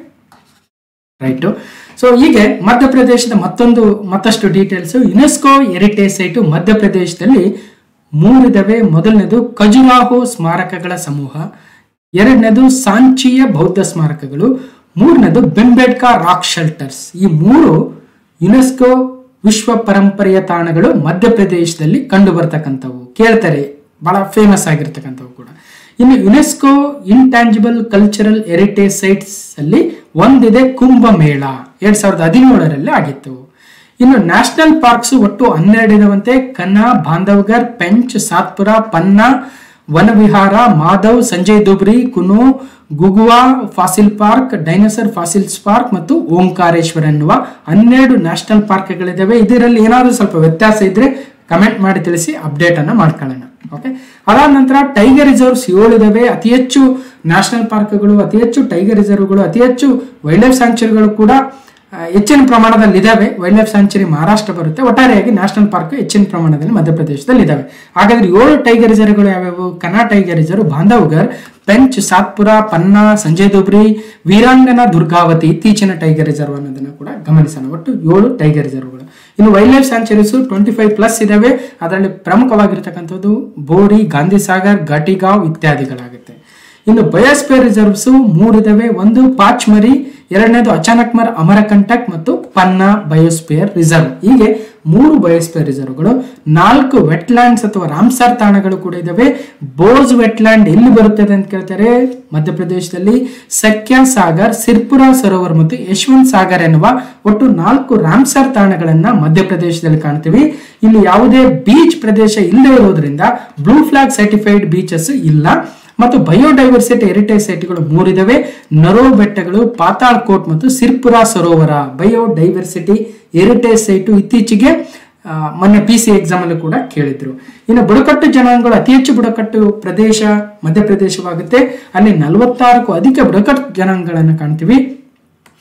Speaker 1: ರೈಟು ಸೊ ಹೀಗೆ ಮಧ್ಯಪ್ರದೇಶದ ಮತ್ತೊಂದು ಮತ್ತಷ್ಟು ಡೀಟೇಲ್ಸ್ ಯುನೆಸ್ಕೋ ಹೆರಿಟೇಜ್ ಸೈಟು ಮಧ್ಯಪ್ರದೇಶದಲ್ಲಿ ಮೂರಿದವೆ ಮೊದಲನೇದು ಖಜುರಾಹೋ ಸ್ಮಾರಕಗಳ ಸಮೂಹ ಎರಡನೇದು ಸಾಂಚಿಯ ಬೌದ್ಧ ಸ್ಮಾರಕಗಳು ಮೂರನೇದು ಬೆಂಬೇಡ್ಕಾ ರಾಕ್ ಶೆಲ್ಟರ್ಸ್ ಈ ಮೂರು ಯುನೆಸ್ಕೋ ವಿಶ್ವ ಪರಂಪರೆಯ ತಾಣಗಳು ಮಧ್ಯಪ್ರದೇಶದಲ್ಲಿ ಕಂಡು ಬರ್ತಕ್ಕಂಥವು ಕೇಳ್ತಾರೆ ಬಹಳ ಫೇಮಸ್ ಆಗಿರ್ತಕ್ಕಂಥವು ಕೂಡ ಇನ್ನು UNESCO intangible cultural heritage sites ಅಲ್ಲಿ ಒಂದಿದೆ ಕುಂಭಮೇಳ ಎರಡ್ ಸಾವಿರದ ಹದಿನೇಳರಲ್ಲಿ ಆಗಿತ್ತು ಇನ್ನು ನ್ಯಾಷನಲ್ ಪಾರ್ಕ್ಸ್ ಒಟ್ಟು ಹನ್ನೆರಡು ಇರುವಂತೆ Kanha Bandhavgarh Pench Satpura Panna Van Vihar Madhav Sanjay Dubri Kuno Ghughua fossil park dinosaur fossils park ಮತ್ತು ಓಂಕಾರೇಶ್ವರ ಎನ್ನುವ ಹನ್ನೆರಡು ನ್ಯಾಷನಲ್ ಪಾರ್ಕ್ಗಳಿದ್ದಾವೆ ಇದರಲ್ಲಿ ಏನಾದರೂ ಸ್ವಲ್ಪ ವ್ಯತ್ಯಾಸ ಇದ್ರೆ ಕಮೆಂಟ್ ಮಾಡಿ ತಿಳಿಸಿ ಅಪ್ಡೇಟ್ ಅನ್ನ ಮಾಡ್ಕೊಳ್ಳೋಣ ಓಕೆ ಅದಾದ ನಂತರ ಟೈಗರ್ ರಿಸರ್ವ್ಸ್ ಏಳು ಇದಾವೆ ಅತಿ ಹೆಚ್ಚು ನ್ಯಾಷನಲ್ ಪಾರ್ಕ್ಗಳು ಅತಿ ಹೆಚ್ಚು ಟೈಗರ್ ರಿಸರ್ವ್ಗಳು ಅತಿ ಹೆಚ್ಚು ವೈಲ್ಡ್ ಲೈಫ್ ಸ್ಯಾಂಕ್ಚುರಿಗಳು ಕೂಡ ಆ, ಹೆಚ್ಚಿನ ಪ್ರಮಾಣದಲ್ಲಿ ಇದಾವೆ ವೈಲ್ಡ್ ಲೈಫ್ ಸ್ಯಾಂಕ್ಚುರಿ ಮಹಾರಾಷ್ಟ್ರ ಬರುತ್ತೆ ಒಟ್ಟಾರೆಯಾಗಿ ನ್ಯಾಷನಲ್ ಪಾರ್ಕ್ ಹೆಚ್ಚಿನ ಪ್ರಮಾಣದಲ್ಲಿ ಮಧ್ಯಪ್ರದೇಶದಲ್ಲಿ ಇದಾವೆ ಹಾಗಾದ್ರೆ ಏಳು ಟೈಗರ್ ರಿಸರ್ವ್ಗಳು ಯಾವ್ಯಾವು ಕನಾ ಟೈಗರ್ ರಿಸರ್ವ್ ಬಾಂಧವ್ಗರ್ ಪೆಂಚ್ ಸಾತ್ಪುರ ಪನ್ನಾ ಸಂಜಯ್ ದುಬ್ರಿ ವೀರಾಂಗನ ದುರ್ಗಾವತಿ ಇತ್ತೀಚಿನ ಟೈಗರ್ ರಿಸರ್ವ್ ಅನ್ನೋದನ್ನ ಕೂಡ ಗಮನಿಸೋಣ ಒಟ್ಟು ಏಳು ಟೈಗರ್ ರಿಸರ್ವ್ಗಳು ಇನ್ನು wildlife sanctuaries twenty five plus ಇದಾವೆ ಅದರಲ್ಲಿ ಪ್ರಮುಖವಾಗಿರ್ತಕ್ಕಂಥದ್ದು ಬೋರಿ ಗಾಂಧಿ ಸಾಗರ್ ಘಾಟಿಗಾಂವ್ ಇತ್ಯಾದಿಗಳಾಗುತ್ತೆ ಇನ್ನು ಬಯೋಸ್ಪಿಯರ್ ರಿಸರ್ವ್ಸ್ ಮೂರಿದಾವೆ ಒಂದು ಪಾಚ್ಮರಿ ಎರಡನೇದು ಅಚಾನಕ್ಮರ್ ಅಮರಕಂಟಕ್ ಮತ್ತು ಪನ್ನಾ ಬಯೋಸ್ಪಿಯರ್ ರಿಸರ್ವ್ ಹೀಗೆ ಮೂರು ಬಯೋಸ್ಪಿಯರ್ ರಿಸರ್ವ್ಗಳು ನಾಲ್ಕು ವೆಟ್ಲ್ಯಾಂಡ್ಸ್ ಅಥವಾ ರಾಮ್ಸಾರ್ ತಾಣಗಳು ಕೂಡ ಇದಾವೆ ಬೋಸ್ ವೆಟ್ಲ್ಯಾಂಡ್ ಎಲ್ಲಿ ಬರುತ್ತದೆ ಅಂತ ಕೇಳ್ತಾರೆ ಮಧ್ಯಪ್ರದೇಶದಲ್ಲಿ ಸಖ್ಯ ಸಾಗರ್ ಸಿರ್ಪುರ ಸರೋವರ್ ಮತ್ತು ಯಶವಂತ್ ಸಾಗರ್ ಎನ್ನುವ ಒಟ್ಟು ನಾಲ್ಕು ರಾಮ್ಸಾರ್ ತಾಣಗಳನ್ನ ಮಧ್ಯಪ್ರದೇಶದಲ್ಲಿ ಕಾಣ್ತೀವಿ ಇಲ್ಲಿ ಯಾವುದೇ ಬೀಚ್ ಪ್ರದೇಶ ಇಲ್ಲದೆ ಇರುವುದರಿಂದ ಬ್ಲೂ ಫ್ಲಾಗ್ ಸರ್ಟಿಫೈಡ್ ಬೀಚಸ್ ಇಲ್ಲ ಮತ್ತು ಬಯೋಡೈವರ್ಸಿಟಿ ಹೆರಿಟೇಜ್ ಸೈಟ್ಗಳು ಮೂರಿದಾವೆ ನರೋ ಬೆಟ್ಟಗಳು ಪಾತಾಳ್ ಕೋಟ್ ಮತ್ತು ಸಿರ್ಪುರ ಸರೋವರ ಬಯೋಡೈವರ್ಸಿಟಿ ಹೆರಿಟೇಜ್ ಸೈಟು ಇತ್ತೀಚೆಗೆ ಆ, ಮೊನ್ನೆ ಪಿ ಸಿ ಎಕ್ಸಾಮ್ ಅಲ್ಲೂ ಕೂಡ ಕೇಳಿದ್ರು ಇನ್ನು ಬುಡಕಟ್ಟು ಜನಾಂಗಗಳು ಅತಿ ಹೆಚ್ಚು ಬುಡಕಟ್ಟು ಪ್ರದೇಶ ಮಧ್ಯಪ್ರದೇಶವಾಗುತ್ತೆ ಅಲ್ಲಿ ನಲವತ್ತಾರಕ್ಕೂ ಅಧಿಕ ಬುಡಕಟ್ಟು ಜನಾಂಗಗಳನ್ನು ಕಾಣ್ತೀವಿ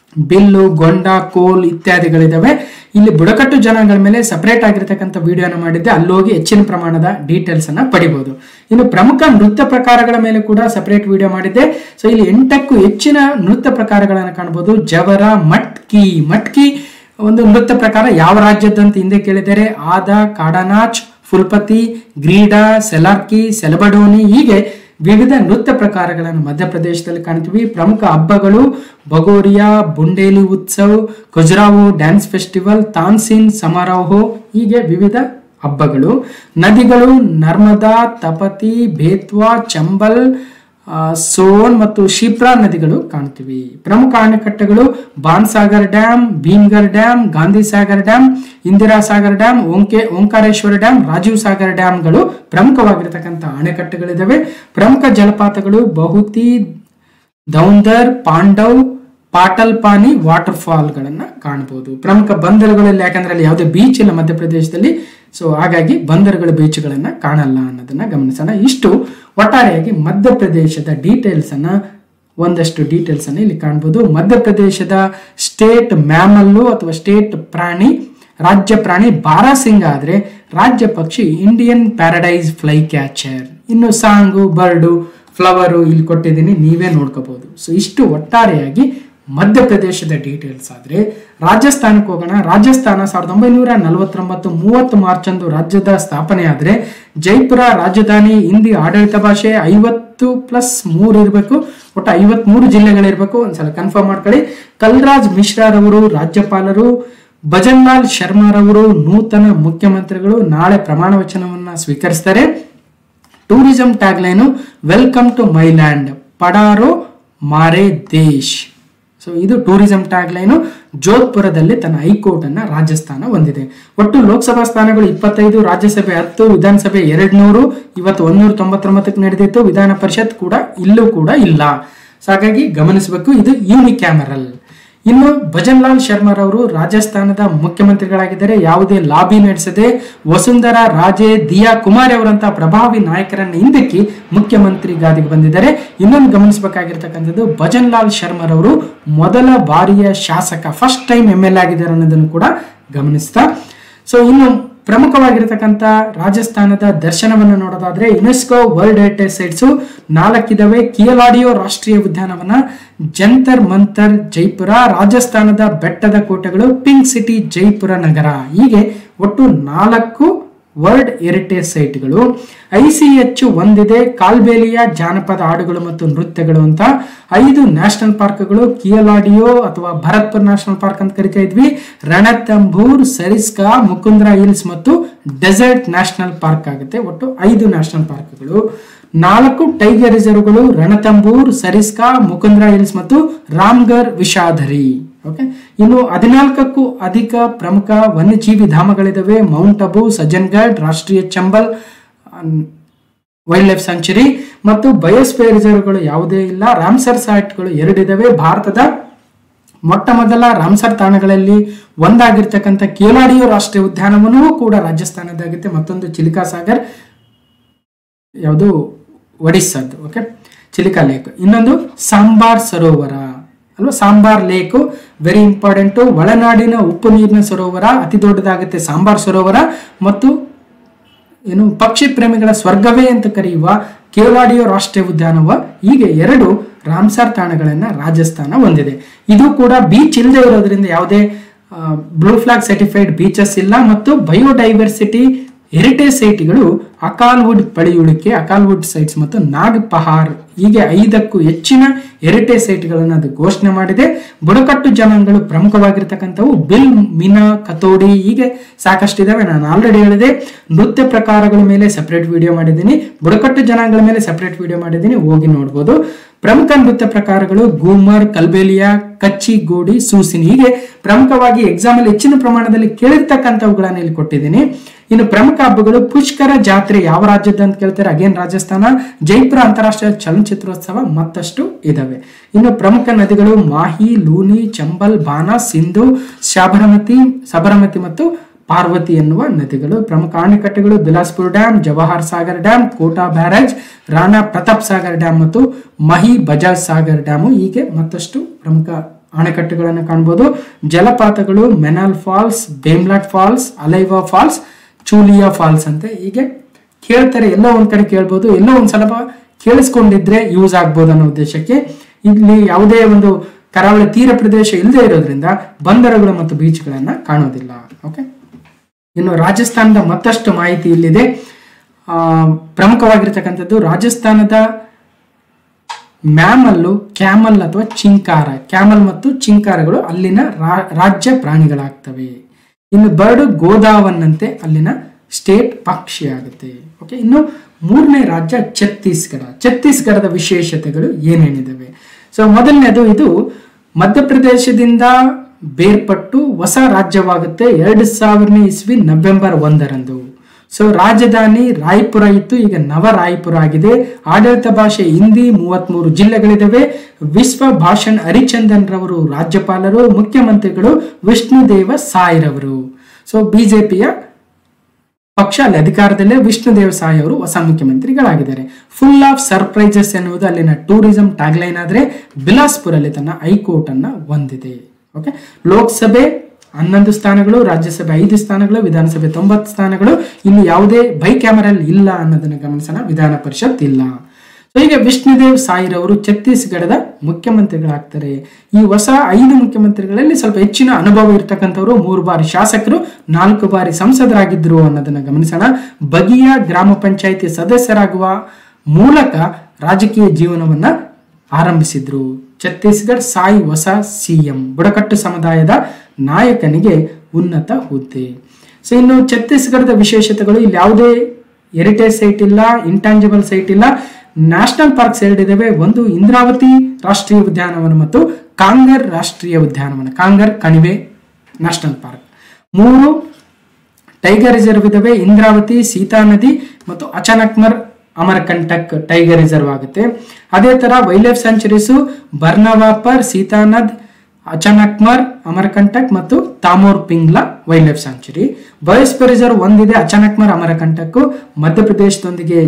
Speaker 1: ಬಿಲ್ಲು ಗೊಂಡ ಕೋಲ್ ಇತ್ಯಾದಿಗಳಿದಾವೆ ಇಲ್ಲಿ ಬುಡಕಟ್ಟು ಜನಾಂಗಗಳ ಮೇಲೆ ಸಪರೇಟ್ ಆಗಿರ್ತಕ್ಕಂಥ ವಿಡಿಯೋನ ಮಾಡಿದ್ದೆ ಅಲ್ಲಿ ಹೋಗಿ ಹೆಚ್ಚಿನ ಪ್ರಮಾಣದ ಡೀಟೇಲ್ಸ್ ಅನ್ನ ಪಡಿಬಹುದು ಇನ್ನು ಪ್ರಮುಖ ನೃತ್ಯ ಪ್ರಕಾರಗಳ ಮೇಲೆ ಕೂಡ ಸಪರೇಟ್ ವಿಡಿಯೋ ಮಾಡಿದ್ದೆ ಸೊ ಇಲ್ಲಿ ಎಂಟಕ್ಕೂ ಹೆಚ್ಚಿನ ನೃತ್ಯ ಪ್ರಕಾರಗಳನ್ನು ಕಾಣಬಹುದು ಜವರ ಮಟ್ಕಿ ಮಟ್ಕಿ ಒಂದು ನೃತ್ಯ ಪ್ರಕಾರ ಯಾವ ರಾಜ್ಯದಂತ ಹಿಂದೆ ಕೇಳಿದರೆ ಆದ ಕಾಡನಾಚ್ ಫುಲ್ಪತಿ ಗ್ರೀಡಾ ಸೆಲಾರ್ಕಿ ಸೆಲಬಡೋನಿ ಹೀಗೆ ವಿವಿಧ ನೃತ್ಯ ಪ್ರಕಾರಗಳನ್ನು ಮಧ್ಯಪ್ರದೇಶದಲ್ಲಿ ಕಾಣ್ತೀವಿ ಪ್ರಮುಖ ಹಬ್ಬಗಳು ಬಗೋರಿಯಾ ಬುಂಡೇಲಿ ಉತ್ಸವ್ ಖಜುರಾಹೋ ಡ್ಯಾನ್ಸ್ ಫೆಸ್ಟಿವಲ್ ತಾನ್ಸಿನ್ ಸಮಾರೋಹ ಹೀಗೆ ವಿವಿಧ ಹಬ್ಬಗಳು ನದಿಗಳು ನರ್ಮದಾ ತಪತಿ ಬೇತ್ವಾ ಚಂಬಲ್ ಆ, ಸೋನ್ ಮತ್ತು ಶಿಪ್ರಾ ನದಿಗಳು ಕಾಣ್ತೀವಿ ಪ್ರಮುಖ ಅಣೆಕಟ್ಟೆಗಳು Bansagar dam Bhimgarh dam Gandhi Sagar dam Indira Sagar dam ಓಂಕೆ ಓಂಕಾರೇಶ್ವರ ಡ್ಯಾಮ್ ರಾಜೀವ್ ಸಾಗರ್ ಡ್ಯಾಮ್ಗಳು ಪ್ರಮುಖವಾಗಿರ್ತಕ್ಕಂಥ ಅಣೆಕಟ್ಟೆಗಳಿದಾವೆ ಪ್ರಮುಖ ಜಲಪಾತಗಳು ಬಹುತಿ ದೌಂದರ್ ಪಾಂಡವ್ ಪಾಟಲ್ಪಾನಿ ವಾಟರ್ ಫಾಲ್ಗಳನ್ನ ಕಾಣಬಹುದು ಪ್ರಮುಖ ಬಂದರುಗಳಲ್ಲಿ ಯಾಕಂದ್ರೆ ಅಲ್ಲಿ ಯಾವುದೇ ಬೀಚ್ ಇಲ್ಲ ಮಧ್ಯಪ್ರದೇಶದಲ್ಲಿ ಸೊ ಹಾಗಾಗಿ ಬಂದರುಗಳ ಬೀಚ್ಗಳನ್ನ ಕಾಣಲ್ಲ ಅನ್ನೋದನ್ನ ಗಮನಿಸೋಣ ಇಷ್ಟು ಒಟ್ಟಾರೆಯಾಗಿ ಮಧ್ಯಪ್ರದೇಶದ ಡೀಟೇಲ್ಸ್ ಅನ್ನ ಒಂದಷ್ಟು ಡೀಟೇಲ್ಸ್ ಅನ್ನ ಇಲ್ಲಿ ಕಾಣಬಹುದು ಮಧ್ಯಪ್ರದೇಶದ ಸ್ಟೇಟ್ ಮ್ಯಾಮಲ್ಲು ಅಥವಾ ಸ್ಟೇಟ್ ಪ್ರಾಣಿ ರಾಜ್ಯ ಪ್ರಾಣಿ ಬಾರಾಸಿಂಗ ಆದ್ರೆ ರಾಜ್ಯ ಪಕ್ಷಿ ಇಂಡಿಯನ್ ಪ್ಯಾರಡೈಸ್ ಫ್ಲೈ ಕ್ಯಾಚರ್ ಇನ್ನು ಸಾಂಗು ಬರ್ಡು ಫ್ಲವರು ಇಲ್ಲಿ ಕೊಟ್ಟಿದ್ದೀನಿ ನೀವೇ ನೋಡ್ಕೋಬಹುದು ಸೊ ಇಷ್ಟು ಒಟ್ಟಾರೆಯಾಗಿ ಮಧ್ಯಪ್ರದೇಶದ ಡೀಟೇಲ್ಸ್ ಆದ್ರೆ ರಾಜಸ್ಥಾನಕ್ಕೆ ಹೋಗೋಣ ರಾಜಸ್ಥಾನ ಸಾವಿರದ ಒಂಬೈನೂರ ನಲವತ್ತೊಂಬತ್ತು ಮೂವತ್ತು ಮಾರ್ಚ್ ಅಂದು ರಾಜ್ಯದ ಸ್ಥಾಪನೆ ಆದ್ರೆ ಜೈಪುರ ರಾಜಧಾನಿ ಹಿಂದಿ ಆಡಳಿತ ಭಾಷೆ ಐವತ್ತು ಪ್ಲಸ್ ಮೂರು ಇರಬೇಕು ಒಟ್ಟು ಐವತ್ಮೂರು ಜಿಲ್ಲೆಗಳಿರ್ಬೇಕು ಒಂದ್ಸಲ ಕನ್ಫರ್ಮ್ ಮಾಡ್ಕೊಳ್ಳಿ ಕಲ್ರಾಜ್ ಮಿಶ್ರಾರವರು ರಾಜ್ಯಪಾಲರು ಭಜನ್ಲಾಲ್ ಶರ್ಮಾರವರು ನೂತನ ಮುಖ್ಯಮಂತ್ರಿಗಳು ನಾಳೆ ಪ್ರಮಾಣ ವಚನವನ್ನ ಸ್ವೀಕರಿಸ್ತಾರೆ tourism tagline welcome to my land Padharo Mhare Desh so ಇದು ಟೂರಿಸಂ ಟ್ಯಾಗ್ಲೈನು ಜೋಧ್ಪುರದಲ್ಲಿ ತನ್ನ ಹೈಕೋರ್ಟ್ ಅನ್ನ ರಾಜಸ್ಥಾನ ಹೊಂದಿದೆ ಒಟ್ಟು ಲೋಕಸಭಾ ಸ್ಥಾನಗಳು ಇಪ್ಪತ್ತೈದು ರಾಜ್ಯಸಭೆ ಹತ್ತು ವಿಧಾನಸಭೆ ಎರಡ್ ನೂರು ಇವತ್ತು ಒಂದೂರ ತೊಂಬತ್ತೊಂಬತ್ತಕ್ಕೆ ನಡೆದಿತ್ತು ವಿಧಾನ ಪರಿಷತ್ ಕೂಡ ಇಲ್ಲೂ ಕೂಡ ಇಲ್ಲ ಸೊ ಹಾಗಾಗಿ ಗಮನಿಸಬೇಕು ಇದು ಯೂನಿಕ್ಯಾಮರಲ್ ಇನ್ನು ಭಜನ್ಲಾಲ್ ಶರ್ಮಾರವರು ರಾಜಸ್ಥಾನದ ಮುಖ್ಯಮಂತ್ರಿಗಳಾಗಿದ್ದಾರೆ ಯಾವುದೇ ಲಾಬಿ ನಡೆಸದೆ ವಸುಂಧರಾ ರಾಜೆ ದಿಯಾ ಕುಮಾರಿ ಅವರಂತಹ ಪ್ರಭಾವಿ ನಾಯಕರನ್ನ ಹಿಂದಕ್ಕೆ ಮುಖ್ಯಮಂತ್ರಿ ಗಾದಿಗೆ ಬಂದಿದ್ದಾರೆ ಇನ್ನೊಂದು ಗಮನಿಸಬೇಕಾಗಿರ್ತಕ್ಕಂಥದ್ದು ಭಜನ್ಲಾಲ್ ಶರ್ಮಾರವರು ಮೊದಲ ಬಾರಿಯ ಶಾಸಕ ಫಸ್ಟ್ ಟೈಮ್ ಎಂ ಎಲ್ ಆಗಿದ್ದಾರೆ ಅನ್ನೋದನ್ನು ಕೂಡ ಗಮನಿಸ್ತಾ ಸೊ ಇನ್ನು ಪ್ರಮುಖವಾಗಿರ್ತಕ್ಕಂಥ ರಾಜಸ್ಥಾನದ ದರ್ಶನವನ್ನು ನೋಡೋದಾದ್ರೆ ಯುನೆಸ್ಕೋ ವರ್ಲ್ಡ್ ಹೆರಿಟೇಜ್ ಸೈಟ್ಸ್ ನಾಲ್ಕಿದಾವೆ ಕಿಯಲಾಡಿಯೋ ರಾಷ್ಟ್ರೀಯ ಉದ್ಯಾನವನ ಜಂತರ್ ಮಂತರ್ ಜೈಪುರ ರಾಜಸ್ಥಾನದ ಬೆಟ್ಟದ ಕೋಟೆಗಳು ಪಿಂಕ್ ಸಿಟಿ ಜೈಪುರ ನಗರ ಹೀಗೆ ಒಟ್ಟು ನಾಲ್ಕು ವರ್ಲ್ಡ್ ಹೆರಿಟೇಜ್ ಸೈಟ್ಗಳು ಐ ಸಿ ಎಚ್ ಒಂದಿದೆ ಕಾಲ್ಬೇಲಿಯ ಜಾನಪದ ಹಾಡುಗಳು ಮತ್ತು ನೃತ್ಯಗಳು ಅಂತ ಐದು ನ್ಯಾಷನಲ್ ಪಾರ್ಕ್ಗಳು ಕಿಯಲಾಡಿಯೋ ಅಥವಾ ಭರತ್ಪುರ್ ನ್ಯಾಷನಲ್ ಪಾರ್ಕ್ ಅಂತ ಕರಿತಾ ಇದ್ವಿ ರಣತಂಬೂರ್ ಸರಿಸ್ಕಾ ಮುಕುಂದ್ರ ಹಿಲ್ಸ್ ಮತ್ತು ಡೆಸರ್ಟ್ ನ್ಯಾಷನಲ್ ಪಾರ್ಕ್ ಆಗುತ್ತೆ ಒಟ್ಟು ಐದು ನ್ಯಾಷನಲ್ ಪಾರ್ಕ್ಗಳು ನಾಲ್ಕು ಟೈಗರ್ ರಿಸರ್ವ್ಗಳು ರಣತಂಬೂರ್ ಸರಿಸ್ಕಾ ಮುಕುಂದ್ರ ಹಿಲ್ಸ್ ಮತ್ತು ರಾಮ್ಗರ್ ವಿಷಾಧರಿ ಓಕೆ ಇನ್ನು ಹದಿನಾಲ್ಕಕ್ಕೂ ಅಧಿಕ ಪ್ರಮುಖ ವನ್ಯಜೀವಿ ಧಾಮಗಳಿದಾವೆ ಮೌಂಟ್ ಅಬು ಸಜ್ಜನ್ಗಢ್ ರಾಷ್ಟ್ರೀಯ ಚಂಬಲ್ ವೈಲ್ಡ್ ಲೈಫ್ ಸ್ಯಾಂಚುರಿ ಮತ್ತು ಬಯೋಸ್ಫಿಯರ್ ರಿಸರ್ವ್ಗಳು ಯಾವುದೇ ಇಲ್ಲ ರಾಮ್ಸರ್ ಸೈಟ್ಗಳು ಎರಡಿದಾವೆ ಭಾರತದ ಮೊಟ್ಟ ಮೊದಲ ರಾಮ್ಸರ್ ತಾಣಗಳಲ್ಲಿ ಒಂದಾಗಿರ್ತಕ್ಕಂಥ ಕೇಲಾಡಿಯೋ ರಾಷ್ಟ್ರೀಯ ಉದ್ಯಾನವನವೂ ಕೂಡ ರಾಜಸ್ಥಾನದಾಗುತ್ತೆ ಮತ್ತೊಂದು ಚಿಲಿಕಾ ಸಾಗರ್ ಯಾವುದು ಒಡಿಸ್ಸಾದ್ದು ಓಕೆ ಚಿಲಿಕಾ ಲೇಕ್ ಇನ್ನೊಂದು ಸಾಂಬಾರ್ ಸರೋವರ ಅಲ್ವಾ ಸಾಂಬಾರ್ ಲೇಕು ವೆರಿ ಇಂಪಾರ್ಟೆಂಟು ಒಳನಾಡಿನ ಉಪ್ಪು ನೀರಿನ ಸರೋವರ ಅತಿ ದೊಡ್ಡದಾಗುತ್ತೆ ಸಾಂಬಾರ್ ಸರೋವರ ಮತ್ತು ಏನು ಪಕ್ಷಿ ಪ್ರೇಮಿಗಳ ಸ್ವರ್ಗವೇ ಅಂತ ಕರೆಯುವ ಕೇವಲಾಡಿಯೋ ರಾಷ್ಟ್ರೀಯ ಉದ್ಯಾನವ ಹೀಗೆ ಎರಡು ರಾಮ್ಸಾರ್ ತಾಣಗಳನ್ನ ರಾಜಸ್ಥಾನ ಹೊಂದಿದೆ ಇದು ಕೂಡ ಬೀಚ್ ಇಲ್ಲದೆ ಇರೋದ್ರಿಂದ ಯಾವುದೇ ಬ್ಲೂ ಫ್ಲಾಗ್ ಸರ್ಟಿಫೈಡ್ ಬೀಚಸ್ ಇಲ್ಲ ಮತ್ತು ಬಯೋಡೈವರ್ಸಿಟಿ ಹೆರಿಟೇಜ್ ಸೈಟ್ಗಳು ಅಕಾಲ್ವುಡ್ ಪಳಿಯುಳಿಕೆ ಅಕಾಲ್ವುಡ್ ಸೈಟ್ಸ್ ಮತ್ತು ನಾಗ್ ಪಹಾರ್ ಹೀಗೆ ಐದಕ್ಕೂ ಹೆಚ್ಚಿನ ಹೆರಿಟೇಜ್ ಸೈಟ್ಗಳನ್ನು ಅದು ಘೋಷಣೆ ಮಾಡಿದೆ ಬುಡಕಟ್ಟು ಜನಾಂಗಗಳು ಪ್ರಮುಖವಾಗಿರ್ತಕ್ಕಂಥವು ಬಿಲ್ ಮಿನಾ ಕತೋಡಿ ಹೀಗೆ ಸಾಕಷ್ಟಿದಾವೆ ನಾನು ಆಲ್ರೆಡಿ ಹೇಳಿದೆ ನೃತ್ಯ ಪ್ರಕಾರಗಳ ಮೇಲೆ ಸಪರೇಟ್ ವಿಡಿಯೋ ಮಾಡಿದ್ದೀನಿ ಬುಡಕಟ್ಟು ಜನಾಂಗಗಳ ಮೇಲೆ ಸಪರೇಟ್ ವಿಡಿಯೋ ಮಾಡಿದ್ದೀನಿ ಹೋಗಿ ನೋಡ್ಬೋದು ಪ್ರಮುಖ ನೃತ್ಯ ಪ್ರಕಾರಗಳು ಗೂಮರ್ ಕಲ್ಬೇಲಿಯಾ ಕಚ್ಚಿ ಗೋಡಿ ಸೂಸಿನಿ ಹೀಗೆ ಪ್ರಮುಖವಾಗಿ ಎಕ್ಸಾಮ್ ಅಲ್ಲಿ ಹೆಚ್ಚಿನ ಪ್ರಮಾಣದಲ್ಲಿ ಕೇಳಿರ್ತಕ್ಕಂಥವುಗಳನ್ನ ಇಲ್ಲಿ ಕೊಟ್ಟಿದ್ದೀನಿ ಇನ್ನು ಪ್ರಮುಖ ಹಬ್ಬಗಳು ಪುಷ್ಕರ ಜಾತ್ರೆ ಯಾವ ರಾಜ್ಯದ ಅಂತ ಕೇಳ್ತಾರೆ ಅಗೇನ್ ರಾಜಸ್ಥಾನ ಜೈಪುರ ಅಂತಾರಾಷ್ಟ್ರೀಯ ಚಲನಚಿತ್ರೋತ್ಸವ ಮತ್ತಷ್ಟು ಇದಾವೆ ಇನ್ನು ಪ್ರಮುಖ ನದಿಗಳು ಮಾಹಿ ಲೂನಿ ಚಂಬಲ್ ಬಾನಾ ಸಿಂಧು ಶಾಬರಮತಿ ಸಬರಮತಿ ಮತ್ತು ಪಾರ್ವತಿ ಎನ್ನುವ ನದಿಗಳು ಪ್ರಮುಖ ಅಣೆಕಟ್ಟೆಗಳು Bilaspur dam Jawahar Sagar dam Kota barrage Rana Pratap Sagar dam ಮತ್ತು ಮಹಿ ಬಜಾಜ್ ಸಾಗರ್ ಡ್ಯಾಮು ಹೀಗೆ ಮತ್ತಷ್ಟು ಪ್ರಮುಖ ಅಣೆಕಟ್ಟುಗಳನ್ನು ಕಾಣ್ಬೋದು ಜಲಪಾತಗಳು Menal falls Bhimlat falls Alaiva falls Chuliya falls ಅಂತ ಹೀಗೆ ಕೇಳ್ತಾರೆ ಎಲ್ಲೋ ಒಂದ್ ಕಡೆ ಕೇಳ್ಬೋದು ಎಲ್ಲೋ ಒಂದ್ ಸ್ವಲ್ಪ ಕೇಳಿಸ್ಕೊಂಡಿದ್ರೆ ಯೂಸ್ ಆಗ್ಬೋದು ಅನ್ನೋ ಉದ್ದೇಶಕ್ಕೆ ಇಲ್ಲಿ ಯಾವುದೇ ಒಂದು ಕರಾವಳಿ ತೀರ ಪ್ರದೇಶ ಇಲ್ಲದೆ ಇರೋದ್ರಿಂದ ಬಂದರುಗಳು ಮತ್ತು ಬೀಚ್ಗಳನ್ನ ಕಾಣೋದಿಲ್ಲ ಓಕೆ ಇನ್ನು ರಾಜಸ್ಥಾನದ ಮತ್ತಷ್ಟು ಮಾಹಿತಿ ಇಲ್ಲಿದೆ ಆ, ಪ್ರಮುಖವಾಗಿರ್ತಕ್ಕಂಥದ್ದು ರಾಜಸ್ಥಾನದ ಮ್ಯಾಮಲ್ಲು ಕ್ಯಾಮಲ್ ಅಥವಾ ಚಿಂಕಾರ ಕ್ಯಾಮಲ್ ಮತ್ತು ಚಿಂಕಾರಗಳು ಅಲ್ಲಿನ ರಾ- ರಾಜ್ಯ ಪ್ರಾಣಿಗಳಾಗ್ತವೆ ಇನ್ನು ಬರ್ಡ್ ಗೋದಾವನ್ ಅಂತೆ ಅಲ್ಲಿನ ಸ್ಟೇಟ್ ಪಕ್ಷಿ ಆಗುತ್ತೆ ಓಕೆ ಇನ್ನು ಮೂರನೇ ರಾಜ್ಯ ಛತ್ತೀಸ್ಗಢ ಛತ್ತೀಸ್ಗಢದ ವಿಶೇಷತೆಗಳು ಏನೇನಿದಾವೆ ಸೊ ಮೊದಲನೇದು ಇದು ಮಧ್ಯಪ್ರದೇಶದಿಂದ ಬೇರ್ಪಟ್ಟು ಹೊಸ ರಾಜ್ಯವಾಗುತ್ತೆ ಎರಡು ಸಾವಿರನೇ ಇಸ್ವಿ ನವೆಂಬರ್ ಒಂದರಂದು ಸೊ ರಾಜಧಾನಿ ರಾಯ್ಪುರ ಇತ್ತು ಈಗ ನವ ರಾಯ್ಪುರ ಆಗಿದೆ ಆಡಳಿತ ಭಾಷೆ ಹಿಂದಿ ಮೂವತ್ಮೂರು ಜಿಲ್ಲೆಗಳಿದಾವೆ ವಿಶ್ವ ಭಾಷಣ್ ಹರಿಚಂದನ್ ರವರು ರಾಜ್ಯಪಾಲರು ಮುಖ್ಯಮಂತ್ರಿಗಳು ವಿಷ್ಣುದೇವ ಸಾಯ್ರವರು ಸೊ ಬಿಜೆಪಿಯ ಪಕ್ಷ ಅಲ್ಲಿ ಅಧಿಕಾರದಲ್ಲೇ ವಿಷ್ಣುದೇವ ಸಾಯಿ ಅವರು ಹೊಸ ಮುಖ್ಯಮಂತ್ರಿಗಳಾಗಿದ್ದಾರೆ ಫುಲ್ ಆಫ್ ಸರ್ಪ್ರೈಸಸ್ ಎನ್ನುವುದು ಅಲ್ಲಿನ ಟೂರಿಸಂ ಟ್ಯಾಗ್ಲೈನ್ ಆದ್ರೆ ಬಿಲಾಸ್ಪುರ್ ಅಲ್ಲಿ ತನ್ನ ಹೈಕೋರ್ಟ್ ಅನ್ನ ಹೊಂದಿದೆ ಓಕೆ ಲೋಕಸಭೆ ಹನ್ನೊಂದು ಸ್ಥಾನಗಳು ರಾಜ್ಯಸಭೆ ಐದು ಸ್ಥಾನಗಳು ವಿಧಾನಸಭೆ ತೊಂಬತ್ತು ಸ್ಥಾನಗಳು ಇಲ್ಲಿ ಯಾವುದೇ ಬೈ ಕ್ಯಾಮರಲ್ ಇಲ್ಲ ಅನ್ನೋದನ್ನು ಗಮನಿಸೋಣ ವಿಧಾನ ಪರಿಷತ್ ಇಲ್ಲ ಸೊ ಈಗ ವಿಷ್ಣುದೇವ್ ಸಾಯಿರವರು ಛತ್ತೀಸ್ಗಢದ ಮುಖ್ಯಮಂತ್ರಿಗಳಾಗ್ತಾರೆ ಈ ಹೊಸ ಐದು ಮುಖ್ಯಮಂತ್ರಿಗಳಲ್ಲಿ ಸ್ವಲ್ಪ ಹೆಚ್ಚಿನ ಅನುಭವ ಇರ್ತಕ್ಕಂಥವ್ರು ಮೂರು ಬಾರಿ ಶಾಸಕರು ನಾಲ್ಕು ಬಾರಿ ಸಂಸದರಾಗಿದ್ದರು ಅನ್ನೋದನ್ನ ಗಮನಿಸೋಣ ಬಗಿಯ ಗ್ರಾಮ ಪಂಚಾಯಿತಿ ಸದಸ್ಯರಾಗುವ ಮೂಲಕ ರಾಜಕೀಯ ಜೀವನವನ್ನ ಆರಂಭಿಸಿದ್ರು ಛತ್ತೀಸ್ಗಢ ಸಾಯಿ ಹೊಸ ಸಿಎಂ ಬುಡಕಟ್ಟು ಸಮುದಾಯದ ನಾಯಕನಿಗೆ ಉನ್ನತ ಹುದ್ದೆ ಸೊ ಇನ್ನು ಛತ್ತೀಸ್ಗಢದ ವಿಶೇಷತೆಗಳು ಇಲ್ಲಿ ಯಾವುದೇ ಹೆರಿಟೇಜ್ ಸೈಟ್ ಇಲ್ಲ ಇಂಟ್ಯಾಂಜಿಬಲ್ ಸೈಟ್ ಇಲ್ಲ ನ್ಯಾಷನಲ್ ಪಾರ್ಕ್ಸ್ ಎರಡಿದಾವೆ ಒಂದು ಇಂದ್ರಾವತಿ ರಾಷ್ಟ್ರೀಯ ಉದ್ಯಾನವನ ಮತ್ತು ಕಾಂಗರ್ ರಾಷ್ಟ್ರೀಯ ಉದ್ಯಾನವನ ಕಾಂಗರ್ ಕಣಿವೆ ನ್ಯಾಷನಲ್ ಪಾರ್ಕ್ ಮೂರು ಟೈಗರ್ ರಿಸರ್ವ್ ಇದಾವೆ ಇಂದ್ರಾವತಿ ಸೀತಾ ನದಿ ಮತ್ತು ಅಚಾನಕ್ಮರ್ ಅಮರಕಂಟಕ್ ಟೈಗರ್ ರಿಸರ್ವ್ ಆಗುತ್ತೆ ಅದೇ ತರ ವೈಲ್ಡ್ ಲೈಫ್ ಸೆಂಚುರೀಸು ಬರ್ನವಾಪರ್ ಸೀತಾನದ್ ಅಚಾನಕ್ಮರ್ ಅಮರಕಂಟಕ್ ಮತ್ತು Tamor Pingla wildlife sanctuary biosphere reserve ಒಂದಿದೆ ಅಚಾನಕ್ಮರ್ ಅಮರಕಂಟಕ್ ಮಧ್ಯಪ್ರದೇಶದೊಂದಿಗೆ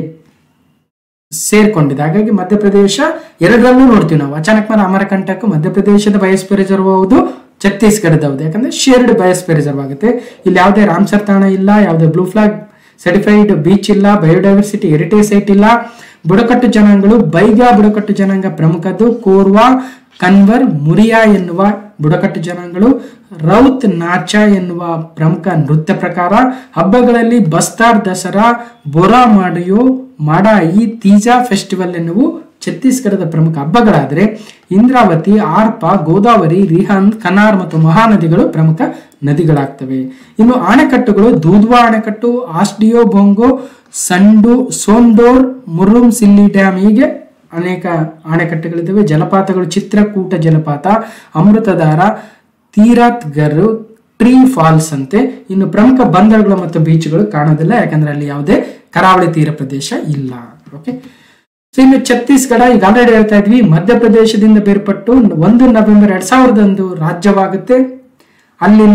Speaker 1: ಸೇರ್ಕೊಂಡಿದೆ ಹಾಗಾಗಿ ಮಧ್ಯಪ್ರದೇಶ ಎರಡರಲ್ಲೂ ನೋಡ್ತೀವಿ ನಾವು ಅಚಾನಕ್ಮರ್ ಅಮರಕಂಟಕ್ ಮಧ್ಯಪ್ರದೇಶದ ಬಯೋಸ್ಫಿಯರ್ ರಿಸರ್ವ್ ಹೌದು ಛತ್ತೀಸ್ಗಢದ ಹೌದು ಯಾಕಂದ್ರೆ ಶೇರ್ಡ್ ಬಯೋಸ್ಫಿಯರ್ ರಿಸರ್ವ್ ಆಗುತ್ತೆ ಇಲ್ಲಿ ಯಾವುದೇ ರಾಮ್ಸರ್ ತಾಣ ಇಲ್ಲ ಯಾವುದೇ ಬ್ಲೂ ಫ್ಲಾಗ್ ಸರ್ಟಿಫೈಡ್ ಬೀಚ್ ಇಲ್ಲ ಬಯೋಡೈವರ್ಸಿಟಿ ಹೆರಿಟೇಜ್ ಸೈಟ್ ಇಲ್ಲ ಬುಡಕಟ್ಟು ಜನಾಂಗಗಳು ಬೈಗಾ ಬುಡಕಟ್ಟು ಜನಾಂಗ ಪ್ರಮುಖದ್ದು ಕೋರ್ವಾ ಕನ್ವರ್ ಮುರಿಯಾ ಎನ್ನುವ ಬುಡಕಟ್ಟು ಜನಾಂಗಗಳು ರೌತ್ ನಾಚ ಎನ್ನುವ ಪ್ರಮುಖ ನೃತ್ಯ ಪ್ರಕಾರ ಹಬ್ಬಗಳಲ್ಲಿ ಬಸ್ತಾರ್ ದಸರಾ ಬೊರಾ ಮಾಡಿಯೋ ಮಾಡಾಯಿ ತೀಜಾ ಫೆಸ್ಟಿವಲ್ ಎನ್ನುವು ಛತ್ತೀಸ್ಗಢದ ಪ್ರಮುಖ ಹಬ್ಬಗಳಾದರೆ ಇಂದ್ರಾವತಿ ಆರ್ಪ ಗೋದಾವರಿ ರಿಹಾನ್ ಕನಾರ್ ಮತ್ತು ಮಹಾನದಿಗಳು ಪ್ರಮುಖ ನದಿಗಳಾಗ್ತವೆ ಇನ್ನು ಅಣೆಕಟ್ಟುಗಳು ದೂದ್ವಾ ಅಣೆಕಟ್ಟು ಆಸ್ಡಿಯೋ ಬೊಂಗೋ ಸಂಡು ಸೋಂಡೋರ್ ಮುರುಮ್ ಸಿಲ್ಲಿ ಡ್ಯಾಮ್ ಹೀಗೆ ಅನೇಕ ಅಣೆಕಟ್ಟುಗಳಿದ್ದಾವೆ ಜಲಪಾತಗಳು ಚಿತ್ರಕೂಟ ಜಲಪಾತ ಅಮೃತಧಾರ ತೀರತ್ಗರ್ ಟ್ರೀ ಫಾಲ್ಸ್ ಅಂತೆ ಇನ್ನು ಪ್ರಮುಖ ಬಂದರುಗಳು ಮತ್ತು ಬೀಚ್ಗಳು ಕಾಣೋದಿಲ್ಲ ಯಾಕಂದ್ರೆ ಅಲ್ಲಿ ಯಾವುದೇ ಕರಾವಳಿ ತೀರ ಪ್ರದೇಶ ಇಲ್ಲ ಓಕೆ ಸೊ ಇನ್ನು ಛತ್ತೀಸ್ಗಢ ಈಗ ಆಲ್ರೆಡಿ ಹೇಳ್ತಾ ಇದ್ವಿ ಮಧ್ಯಪ್ರದೇಶದಿಂದ ಬೇರ್ಪಟ್ಟು ಒಂದು ನವೆಂಬರ್ ಎರಡ್ ಸಾವಿರದಂದು ರಾಜ್ಯವಾಗುತ್ತೆ ಅಲ್ಲಿನ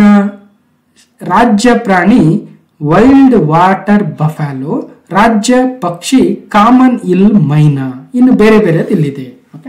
Speaker 1: ರಾಜ್ಯ ಪ್ರಾಣಿ ವೈಲ್ಡ್ ವಾಟರ್ ಬಫಾಲೋ ರಾಜ್ಯ ಪಕ್ಷಿ ಕಾಮನ್ ಇಲ್ ಮೈನಾ ಇನ್ನು ಬೇರೆ ಬೇರೆ ಇಲ್ಲಿದೆ ಓಕೆ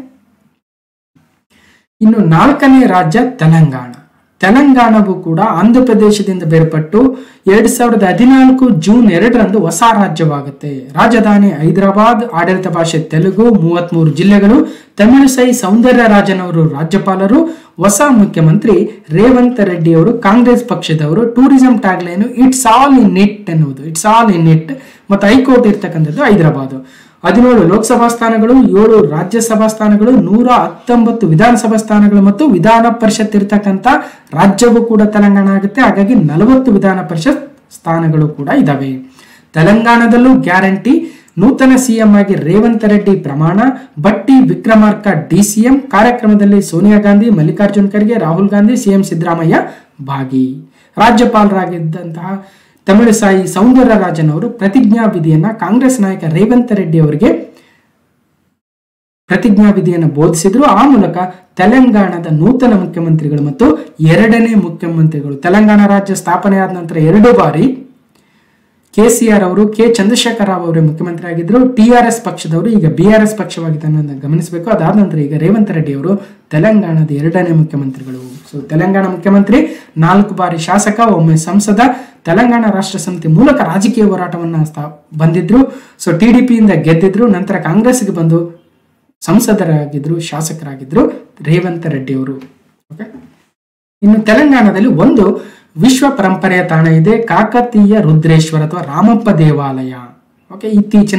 Speaker 1: ಇನ್ನು ನಾಲ್ಕನೇ ರಾಜ್ಯ ತೆಲಂಗಾಣ ತೆಲಂಗಾಣವು ಕೂಡ ಆಂಧ್ರ ಪ್ರದೇಶದಿಂದ ಬೇರ್ಪಟ್ಟು ಎರಡ್ ಸಾವಿರದ ಹದಿನಾಲ್ಕು ಜೂನ್ ಎರಡರಂದು ಹೊಸ ರಾಜ್ಯವಾಗುತ್ತೆ ರಾಜಧಾನಿ ಹೈದರಾಬಾದ್ ಆಡಳಿತ ಭಾಷೆ ತೆಲುಗು ಮೂವತ್ಮೂರು ಜಿಲ್ಲೆಗಳು ತಮಿಳುಸೈ ಸೌಂದರ್ಯರಾಜನ್ ಅವರು ರಾಜ್ಯಪಾಲರು ಹೊಸ ಮುಖ್ಯಮಂತ್ರಿ ರೇವಂತ್ ರೆಡ್ಡಿ ಅವರು ಕಾಂಗ್ರೆಸ್ ಪಕ್ಷದವರು tourism tagline it's all in it ಎನ್ನುವುದು ಇಟ್ಸ್ ಆಲ್ ಇನ್ ಇಟ್ ಮತ್ತು ಹೈಕೋರ್ಟ್ ಇರ್ತಕ್ಕಂಥದ್ದು ಹೈದರಾಬಾದ್ ಹದಿನೇಳು ಲೋಕಸಭಾ ಸ್ಥಾನಗಳು ಏಳು ರಾಜ್ಯಸಭಾ ಸ್ಥಾನಗಳು ನೂರ ಹತ್ತೊಂಬತ್ತು ವಿಧಾನಸಭಾ ಸ್ಥಾನಗಳು ಮತ್ತು ವಿಧಾನ ಪರಿಷತ್ ಇರ್ತಕ್ಕಂಥ ರಾಜ್ಯವೂ ಕೂಡ ತೆಲಂಗಾಣ ಆಗುತ್ತೆ ಹಾಗಾಗಿ ನಲವತ್ತು ವಿಧಾನ ಪರಿಷತ್ ಸ್ಥಾನಗಳು ಕೂಡ ಇದಾವೆ ತೆಲಂಗಾಣದಲ್ಲೂ ಗ್ಯಾರಂಟಿ ನೂತನ ಸಿಎಂ ಆಗಿ ರೇವಂತ್ ರೆಡ್ಡಿ ಪ್ರಮಾಣ ಬಟ್ಟಿ ವಿಕ್ರಮಾರ್ಕ ಡಿಸಿಎಂ ಕಾರ್ಯಕ್ರಮದಲ್ಲಿ ಸೋನಿಯಾ ಗಾಂಧಿ ಮಲ್ಲಿಕಾರ್ಜುನ್ ಖರ್ಗೆ ರಾಹುಲ್ ಗಾಂಧಿ ಸಿಎಂ ಸಿದ್ದರಾಮಯ್ಯ ಭಾಗಿ ರಾಜ್ಯಪಾಲರಾಗಿದ್ದಂತಹ ತಮಿಳುಸಾಯಿ ಸೌಂದರ್ಯರಾಜನ್ ಅವರು ಪ್ರತಿಜ್ಞಾ ವಿಧಿಯನ್ನ ಕಾಂಗ್ರೆಸ್ ನಾಯಕ ರೇವಂತ್ ರೆಡ್ಡಿ ಅವರಿಗೆ ಪ್ರತಿಜ್ಞಾ ವಿಧಿಯನ್ನು ಬೋಧಿಸಿದ್ರು ಆ ಮೂಲಕ ತೆಲಂಗಾಣದ ನೂತನ ಮುಖ್ಯಮಂತ್ರಿಗಳು ಮತ್ತು ಎರಡನೇ ಮುಖ್ಯಮಂತ್ರಿಗಳು ತೆಲಂಗಾಣ ರಾಜ್ಯ ಸ್ಥಾಪನೆಯಾದ ನಂತರ ಎರಡು ಬಾರಿ ಕೆ ಸಿ ಆರ್ ಅವರು ಕೆ ಚಂದ್ರಶೇಖರ್ ರಾವ್ ಅವರೇ ಮುಖ್ಯಮಂತ್ರಿ ಆಗಿದ್ರು ಟಿ ಆರ್ ಎಸ್ ಪಕ್ಷದವರು ಈಗ ಬಿ ಆರ್ ಎಸ್ ಪಕ್ಷವಾಗಿದೆ ಅನ್ನೋದನ್ನ ಗಮನಿಸಬೇಕು ಅದಾದ ನಂತರ ಈಗ ರೇವಂತ್ ರೆಡ್ಡಿ ಅವರು ತೆಲಂಗಾಣದ ಎರಡನೇ ಮುಖ್ಯಮಂತ್ರಿಗಳು ಸೊ ತೆಲಂಗಾಣ ಮುಖ್ಯಮಂತ್ರಿ ನಾಲ್ಕು ಬಾರಿ ಶಾಸಕ ಒಮ್ಮೆ ಸಂಸದ ತೆಲಂಗಾಣ ರಾಷ್ಟ್ರ ಸಮಿತಿ ಮೂಲಕ ರಾಜಕೀಯ ಹೋರಾಟವನ್ನ ಸ್ಥಾ ಬಂದಿದ್ರು ಸೊ ಟಿ ಡಿ ಪಿಯಿಂದ ಗೆದ್ದಿದ್ರು ನಂತರ ಕಾಂಗ್ರೆಸ್ಗೆ ಬಂದು ಸಂಸದರಾಗಿದ್ರು ಶಾಸಕರಾಗಿದ್ರು ರೇವಂತ್ ರೆಡ್ಡಿ ಅವರು ಓಕೆ ಇನ್ನು ತೆಲಂಗಾಣದಲ್ಲಿ ಒಂದು ವಿಶ್ವ ಪರಂಪರೆಯ ತಾಣ ಇದೆ ಕಾಕತೀಯ ರುದ್ರೇಶ್ವರ ಅಥವಾ ರಾಮಪ್ಪ ದೇವಾಲಯ ಓಕೆ ಇತ್ತೀಚಿನ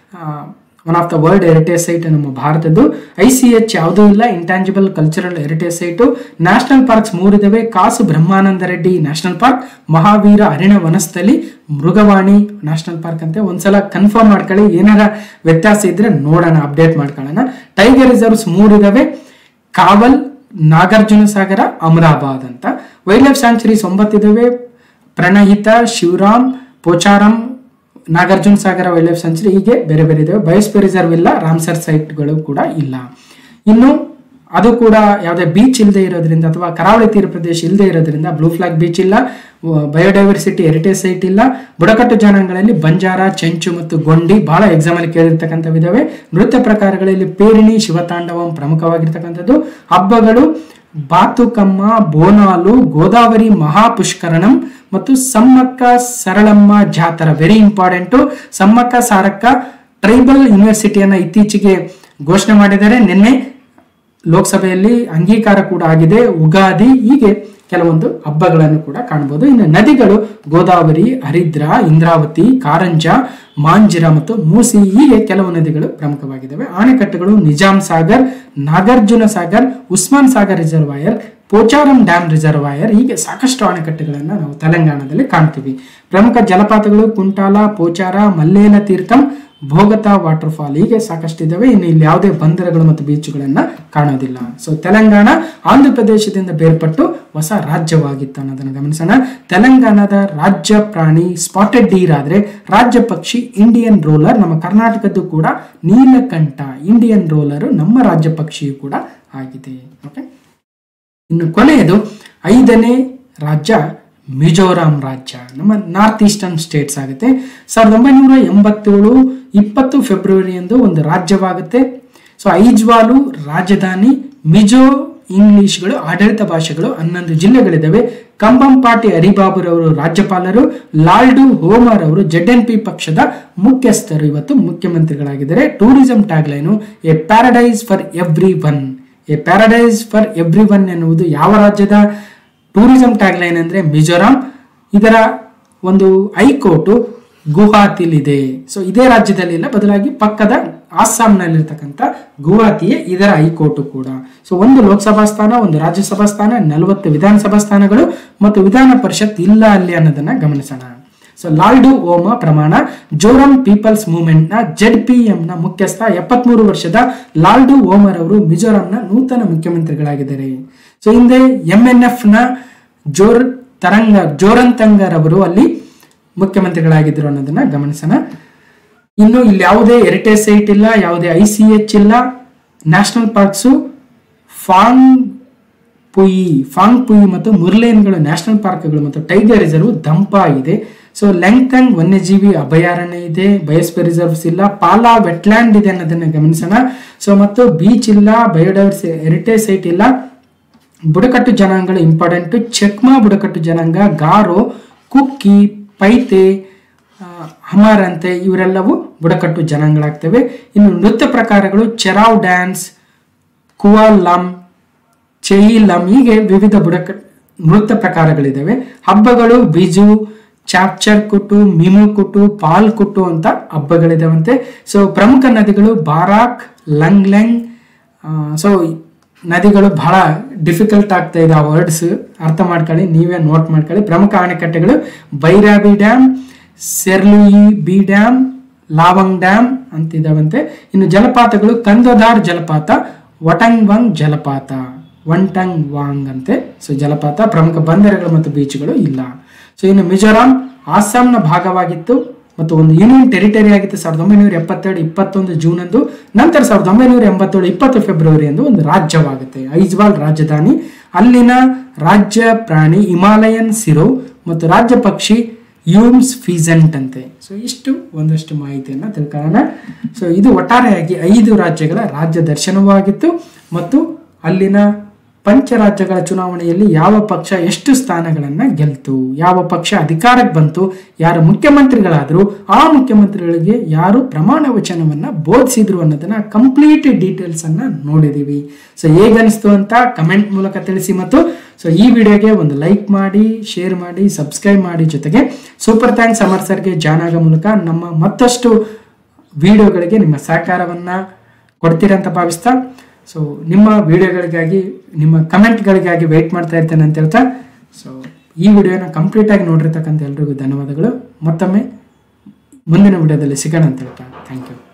Speaker 1: one of the world heritage site ನಮ್ಮ ಭಾರತದ್ದು ಐ ಸಿ ಎಚ್ ಯಾವುದೂ ಇಲ್ಲ intangible cultural heritage site national parks ಮೂರಿದಾವೆ ಕಾಸು ಬ್ರಹ್ಮಾನಂದ ರೆಡ್ಡಿ ನ್ಯಾಷನಲ್ ಪಾರ್ಕ್ ಮಹಾವೀರ ಅರಣ್ಯ ವನಸ್ಥಲಿ ಮೃಗವಾಣಿ ನ್ಯಾಷನಲ್ ಪಾರ್ಕ್ ಅಂತ ಒಂದ್ಸಲ ಕನ್ಫರ್ಮ್ ಮಾಡ್ಕೊಳ್ಳಿ ಏನಾರ ವ್ಯತ್ಯಾಸ ಇದ್ರೆ ನೋಡೋಣ ಅಪ್ಡೇಟ್ ಮಾಡ್ಕೊಳ್ಳೋಣ ಟೈಗರ್ ರಿಸರ್ವ್ಸ್ ಮೂರಿದಾವೆ ಕಾವಲ್ ನಾಗಾರ್ಜುನ ಸಾಗರ ಅಮರಾಬಾದ್ ಅಂತ ವೈಲ್ಡ್ ಲೈಫ್ ಸ್ಯಾಂಚುರೀಸ್ ಒಂಬತ್ತಿದಾವೆ Pranahita Shivaram Pocharam Nagarjuna Sagar wildlife sanctuary ಹೀಗೆ ಬೇರೆ ಬೇರೆ ಇದಾವೆ ಬಯೋಸ್ಪಿಯರ್ ರಿಸರ್ವ್ ಇಲ್ಲ ರಾಮ್ಸರ್ ಸೈಟ್ಗಳು ಕೂಡ ಇಲ್ಲ ಇನ್ನು ಅದು ಕೂಡ ಯಾವುದೇ ಬೀಚ್ ಇಲ್ಲದೆ ಇರೋದ್ರಿಂದ ಅಥವಾ ಕರಾವಳಿ ತೀರ ಪ್ರದೇಶ ಇಲ್ಲದೆ ಇರೋದ್ರಿಂದ ಬ್ಲೂ ಫ್ಲಾಗ್ ಬೀಚ್ ಇಲ್ಲ ಬಯೋಡೈವರ್ಸಿಟಿ ಹೆರಿಟೇಜ್ ಸೈಟ್ ಇಲ್ಲ ಬುಡಕಟ್ಟು ಜನಾಂಗಗಳಲ್ಲಿ ಬಂಜಾರ ಚೆಂಚು ಮತ್ತು ಗೊಂಡಿ ಬಹಳ ಎಕ್ಸಾಮ್ ಅಲ್ಲಿ ಕೇಳಿರ್ತಕ್ಕಂಥವಿದಾವೆ ನೃತ್ಯ ಪ್ರಕಾರಗಳಲ್ಲಿ ಪೇರಿಣಿ ಶಿವತಾಂಡವಂ ಪ್ರಮುಖವಾಗಿರ್ತಕ್ಕಂಥದ್ದು ಹಬ್ಬಗಳು ಬಾತುಕಮ್ಮ ಬೋನಾಲು ಗೋದಾವರಿ ಮಹಾಪುಷ್ಕರಣಂ ಮತ್ತು Sammakka Saralamma Jatara very important Sammakka Sarakka tribal ಯೂನಿವರ್ಸಿಟಿಯನ್ನ ಇತ್ತೀಚೆಗೆ ಘೋಷಣೆ ಮಾಡಿದ್ದಾರೆ ನಿನ್ನೆ ಲೋಕಸಭೆಯಲ್ಲಿ ಅಂಗೀಕಾರ ಕೂಡ ಆಗಿದೆ ಉಗಾದಿ ಹೀಗೆ ಕೆಲವೊಂದು ಹಬ್ಬಗಳನ್ನು ಕೂಡ ಕಾಣಬಹುದು ಇನ್ನು ನದಿಗಳು ಗೋದಾವರಿ ಹರಿದ್ರ ಇಂದ್ರಾವತಿ ಕಾರಂಜ ಮಾಂಜಿರ ಮತ್ತು ಮೂಸಿ ಹೀಗೆ ಕೆಲವು ನದಿಗಳು ಪ್ರಮುಖವಾಗಿದ್ದಾವೆ ಆಣೆಕಟ್ಟುಗಳು Nizam Sagar Nagarjuna Sagar Osman Sagar reservoir Pocharam dam reservoir ಹೀಗೆ ಸಾಕಷ್ಟು ಅಣೆಕಟ್ಟುಗಳನ್ನು ನಾವು ತೆಲಂಗಾಣದಲ್ಲಿ ಕಾಣ್ತೀವಿ ಪ್ರಮುಖ ಜಲಪಾತಗಳು ಕುಂಟಾಲ ಪೋಚಾರ ಮಲ್ಲೇಲ ತೀರ್ಥಂ ಭೋಗತಾ ವಾಟರ್ ಫಾಲ್ ಹೀಗೆ ಸಾಕಷ್ಟು ಇದಾವೆ ಇನ್ನು ಇಲ್ಲಿ ಯಾವುದೇ ಬಂದರಗಳು ಮತ್ತು ಬೀಚ್ಗಳನ್ನ ಕಾಣೋದಿಲ್ಲ ಸೊ ತೆಲಂಗಾಣ ಆಂಧ್ರ ಪ್ರದೇಶದಿಂದ ಬೇರ್ಪಟ್ಟು ಹೊಸ ರಾಜ್ಯವಾಗಿತ್ತು ಅನ್ನೋದನ್ನು ಗಮನಿಸೋಣ ತೆಲಂಗಾಣದ ರಾಜ್ಯ ಪ್ರಾಣಿ ಸ್ಪಾಟೆಡ್ ಡೀರ್ ಆದ್ರೆ ರಾಜ್ಯ ಪಕ್ಷಿ ಇಂಡಿಯನ್ ರೋಲರ್ ನಮ್ಮ ಕರ್ನಾಟಕದ್ದು ಕೂಡ ನೀಲಕಂಠ ಇಂಡಿಯನ್ ರೋಲರ್ ನಮ್ಮ ರಾಜ್ಯ ಪಕ್ಷಿಯು ಕೂಡ ಆಗಿದೆ ಓಕೆ ಇನ್ನು ಕೊನೆಯದು ಐದನೇ ರಾಜ್ಯ ಮಿಜೋರಾಂ ರಾಜ್ಯ ನಮ್ಮ ನಾರ್ತ್ ಈಸ್ಟರ್ನ್ ಸ್ಟೇಟ್ಸ್ ಆಗುತ್ತೆ ಸಾವಿರದ ಒಂಬೈನೂರ ಎಂಬತ್ತೇಳು ಇಪ್ಪತ್ತು ಫೆಬ್ರವರಿಯಂದು ಒಂದು ರಾಜ್ಯವಾಗುತ್ತೆ ಸೊ ಐಜ್ವಾಲು ರಾಜಧಾನಿ ಮಿಜೋ ಇಂಗ್ಲಿಷ್ಗಳು ಆಡಳಿತ ಭಾಷೆಗಳು ಹನ್ನೊಂದು ಜಿಲ್ಲೆಗಳಿದ್ದಾವೆ ಕಂಬಂಪಾಟಿ ಹರಿಬಾಬುರವರು ರಾಜ್ಯಪಾಲರು ಲಾಲ್ಡು ಹೋಮರ್ ಅವರು ಜೆಡ್ ಎನ್ ಪಿ ಪಕ್ಷದ ಮುಖ್ಯಸ್ಥರು ಇವತ್ತು ಮುಖ್ಯಮಂತ್ರಿಗಳಾಗಿದ್ದಾರೆ tourism tagline a paradise for everyone a paradise for everyone ಎನ್ನುವುದು ಯಾವ ರಾಜ್ಯದ ಟೂರಿಸಂ ಟ್ಯಾಗ್ಲೈನ್ ಅಂದರೆ ಮಿಜೋರಾಂ ಇದರ ಒಂದು ಹೈಕೋರ್ಟು ಗುವಾಹತಿಲಿದೆ ಸೊ ಇದೇ ರಾಜ್ಯದಲ್ಲಿ ಇಲ್ಲ ಬದಲಾಗಿ ಪಕ್ಕದ ಅಸ್ಸಾಂನಲ್ಲಿರ್ತಕ್ಕಂಥ ಗುವಾಹತಿಯೇ ಇದರ ಹೈಕೋರ್ಟು ಕೂಡ ಸೊ ಒಂದು ಲೋಕಸಭಾ ಸ್ಥಾನ ಒಂದು ರಾಜ್ಯಸಭಾ ಸ್ಥಾನ ನಲವತ್ತು ವಿಧಾನಸಭಾ ಸ್ಥಾನಗಳು ಮತ್ತು ವಿಧಾನ ಪರಿಷತ್ ಇಲ್ಲ ಅಲ್ಲಿ ಅನ್ನೋದನ್ನ ಗಮನಿಸೋಣ ಸೊ ಲಾಲ್ಡು ಓಮ ಪ್ರಮಾಣ ಜೋರಂ ಪೀಪಲ್ಸ್ ಮೂವ್ಮೆಂಟ್ ನ ಜೆಡ್ ಪಿ ಎಂ ನ ಮುಖ್ಯಸ್ಥ ಎಪ್ಪತ್ಮೂರು ವರ್ಷದ ಲಾಲ್ಡು ಓಮರ್ ಅವರು ಮಿಜೋರಾಂನ ನೂತನ ಮುಖ್ಯಮಂತ್ರಿಗಳಾಗಿದ್ದಾರೆ ಸೊ ಹಿಂದೆ ಎಂ ಎನ್ ಎಫ್ ನ ಜೋರ್ ತರಂಗ ಜೋರಂತಂಗರ್ ಅವರು ಅಲ್ಲಿ ಮುಖ್ಯಮಂತ್ರಿಗಳಾಗಿದ್ದರು ಅನ್ನೋದನ್ನ ಗಮನಿಸೋಣ ಇನ್ನು ಇಲ್ಲಿ ಯಾವುದೇ ಹೆರಿಟೇಜ್ ಸೈಟ್ ಇಲ್ಲ ಯಾವುದೇ ಐ ಸಿ ಎಚ್ ಇಲ್ಲ national parks Phawngpui Phawngpui ಮತ್ತು ಮುರ್ಲೇನ್ಗಳು ನ್ಯಾಷನಲ್ ಪಾರ್ಕ್ಗಳು ಮತ್ತು ಟೈಗರ್ ರಿಸರ್ವ್ ದಂಪ ಇದೆ ಸೊ ಲೆಂಗ್ತಂಗ್ ವನ್ಯಜೀವಿ ಅಭಯಾರಣ್ಯ ಇದೆ ಬಯೋಸ್ಪಿಯರ್ ರಿಸರ್ವ್ಸ್ ಇಲ್ಲ ಪಾಲಾ ವೆಟ್ಲ್ಯಾಂಡ್ ಇದೆ ಅನ್ನೋದನ್ನ ಗಮನಿಸೋಣ ಸೊ ಮತ್ತು ಬೀಚ್ ಇಲ್ಲ ಬಯೋಡೈವರ್ಸಿ ಹೆರಿಟೇಜ್ ಸೈಟ್ ಇಲ್ಲ ಬುಡಕಟ್ಟು ಜನಾಂಗಗಳು ಇಂಪಾರ್ಟೆಂಟ್ ಚೆಕ್ಮಾ ಬುಡಕಟ್ಟು ಜನಾಂಗ ಗಾರೋ ಕುಕ್ಕಿ ಪೈತೆ ಆ, ಹಮಾರಂತೆ ಇವರೆಲ್ಲವೂ ಬುಡಕಟ್ಟು ಜನಾಂಗಗಳಾಗ್ತವೆ ಇನ್ನು ನೃತ್ಯ ಪ್ರಕಾರಗಳು ಚೆರಾವ್ ಡ್ಯಾನ್ಸ್ ಕುವಾಲಂ ಚೈಲಂ ಹೀಗೆ ವಿವಿಧ ಬುಡಕ ನೃತ್ಯ ಪ್ರಕಾರಗಳಿದ್ದಾವೆ ಹಬ್ಬಗಳು ಬಿಜು ಚಾಪ್ಚರ್ ಕುಟ್ಟು ಮಿಮು ಕುಟ್ಟು ಪಾಲ್ ಕುಟ್ಟು ಅಂತ ಹಬ್ಬಗಳಿದಾವಂತೆ ಸೊ ಪ್ರಮುಖ ನದಿಗಳು ಬಾರಾಕ್ ಲಂಗ್ಲೆಂಗ್ ಸೊ ನದಿಗಳು ಬಹಳ ಡಿಫಿಕಲ್ಟ್ ಆಗ್ತಾ ಇದೆ ಆ ವರ್ಡ್ಸ್ ಅರ್ಥ ಮಾಡ್ಕೊಳ್ಳಿ ನೀವೇ ನೋಟ್ ಮಾಡ್ಕೊಳ್ಳಿ ಪ್ರಮುಖ ಅಣೆಕಟ್ಟೆಗಳು Bairabi dam Serlui B dam Tlawng dam ಅಂತಿದಾವಂತೆ ಇನ್ನು ಜಲಪಾತಗಳು ಕಂದೋದಾರ್ ಜಲಪಾತ ವಟಂಗ್ವಂಗ್ ಜಲಪಾತ ವಂಟಂಗ್ ವಾಂಗ್ ಅಂತೆ ಸೊ ಜಲಪಾತ ಪ್ರಮುಖ ಬಂದರುಗಳು ಮತ್ತು ಬೀಚ್ಗಳು ಇಲ್ಲ ಸೊ ಇನ್ನು ಮಿಜೋರಾಂ ಆಸಾಂನ ಭಾಗವಾಗಿತ್ತು ಮತ್ತು ಒಂದು ಯೂನಿಯನ್ ಟೆರಿಟರಿ ಆಗಿತ್ತು ಸಾವಿರದ ಒಂಬೈನೂರ ಎಪ್ಪತ್ತೆರಡು ಇಪ್ಪತ್ತೊಂದು ಜೂನ್ ಅಂದು ನಂತರ ಸಾವಿರದ ಒಂಬೈನೂರ ಎಂಬತ್ತೇಳು ಇಪ್ಪತ್ತು ಫೆಬ್ರವರಿ ಎಂದು ಒಂದು ರಾಜ್ಯವಾಗುತ್ತೆ ಐಜ್ವಾಲ್ ರಾಜಧಾನಿ ಅಲ್ಲಿನ ರಾಜ್ಯ ಪ್ರಾಣಿ ಹಿಮಾಲಯನ್ ಸಿರೋ ಮತ್ತು ರಾಜ್ಯ ಪಕ್ಷಿ ಯೂಮ್ಸ್ ಫೀಸೆಂಟ್ ಅಂತೆ ಸೊ ಇಷ್ಟು ಒಂದಷ್ಟು ಮಾಹಿತಿಯನ್ನು ತಿಳ್ಕೊಳ್ಳೋಣ ಸೊ ಇದು ಒಟ್ಟಾರೆಯಾಗಿ ಐದು ರಾಜ್ಯಗಳ ರಾಜ್ಯ ದರ್ಶನವೂ ಆಗಿತ್ತು ಮತ್ತು ಅಲ್ಲಿನ ಪಂಚರಾಜ್ಯಗಳ ಚುನಾವಣೆಯಲ್ಲಿ ಯಾವ ಪಕ್ಷ ಎಷ್ಟು ಸ್ಥಾನಗಳನ್ನು ಗೆಲ್ತು ಯಾವ ಪಕ್ಷ ಅಧಿಕಾರಕ್ಕೆ ಬಂತು ಯಾರು ಮುಖ್ಯಮಂತ್ರಿಗಳಾದರು ಆ ಮುಖ್ಯಮಂತ್ರಿಗಳಿಗೆ ಯಾರು ಪ್ರಮಾಣ ವಚನವನ್ನು ಬೋಧಿಸಿದ್ರು ಅನ್ನೋದನ್ನ ಕಂಪ್ಲೀಟ್ ಡೀಟೇಲ್ಸ್ ಅನ್ನ ನೋಡಿದೀವಿ ಸೊ ಹೇಗನ್ನಿಸ್ತು ಅಂತ ಕಮೆಂಟ್ ಮೂಲಕ ತಿಳಿಸಿ ಮತ್ತು ಸೊ ಈ ವಿಡಿಯೋಗೆ ಒಂದು ಲೈಕ್ ಮಾಡಿ ಶೇರ್ ಮಾಡಿ ಸಬ್ಸ್ಕ್ರೈಬ್ ಮಾಡಿ ಜೊತೆಗೆ ಸೂಪರ್ ಥ್ಯಾಂಕ್ಸ್ ಅಮರ್ ಸರ್ಗೆ ಜಾನ್ ಆಗೋ ಮೂಲಕ ನಮ್ಮ ಮತ್ತಷ್ಟು ವಿಡಿಯೋಗಳಿಗೆ ನಿಮ್ಮ ಸಹಕಾರವನ್ನ ಕೊಡ್ತೀರಂತ ಭಾವಿಸ್ತಾ ಸೊ ನಿಮ್ಮ ವಿಡಿಯೋಗಳಿಗಾಗಿ ನಿಮ್ಮ ಕಮೆಂಟ್ಗಳಿಗಾಗಿ ವೆಯ್ಟ್ ಮಾಡ್ತಾ ಇರ್ತೇನೆ ಅಂತ ಹೇಳ್ತಾ ಸೊ ಈ ವಿಡಿಯೋನ ಕಂಪ್ಲೀಟ್ ಆಗಿ ನೋಡಿರ್ತಕ್ಕಂಥ ಎಲ್ರಿಗೂ ಧನ್ಯವಾದಗಳು ಮತ್ತೊಮ್ಮೆ ಮುಂದಿನ ವಿಡಿಯೋದಲ್ಲಿ ಸಿಗೋಣ ಅಂತ ಹೇಳ್ತಾ ಥ್ಯಾಂಕ್ ಯು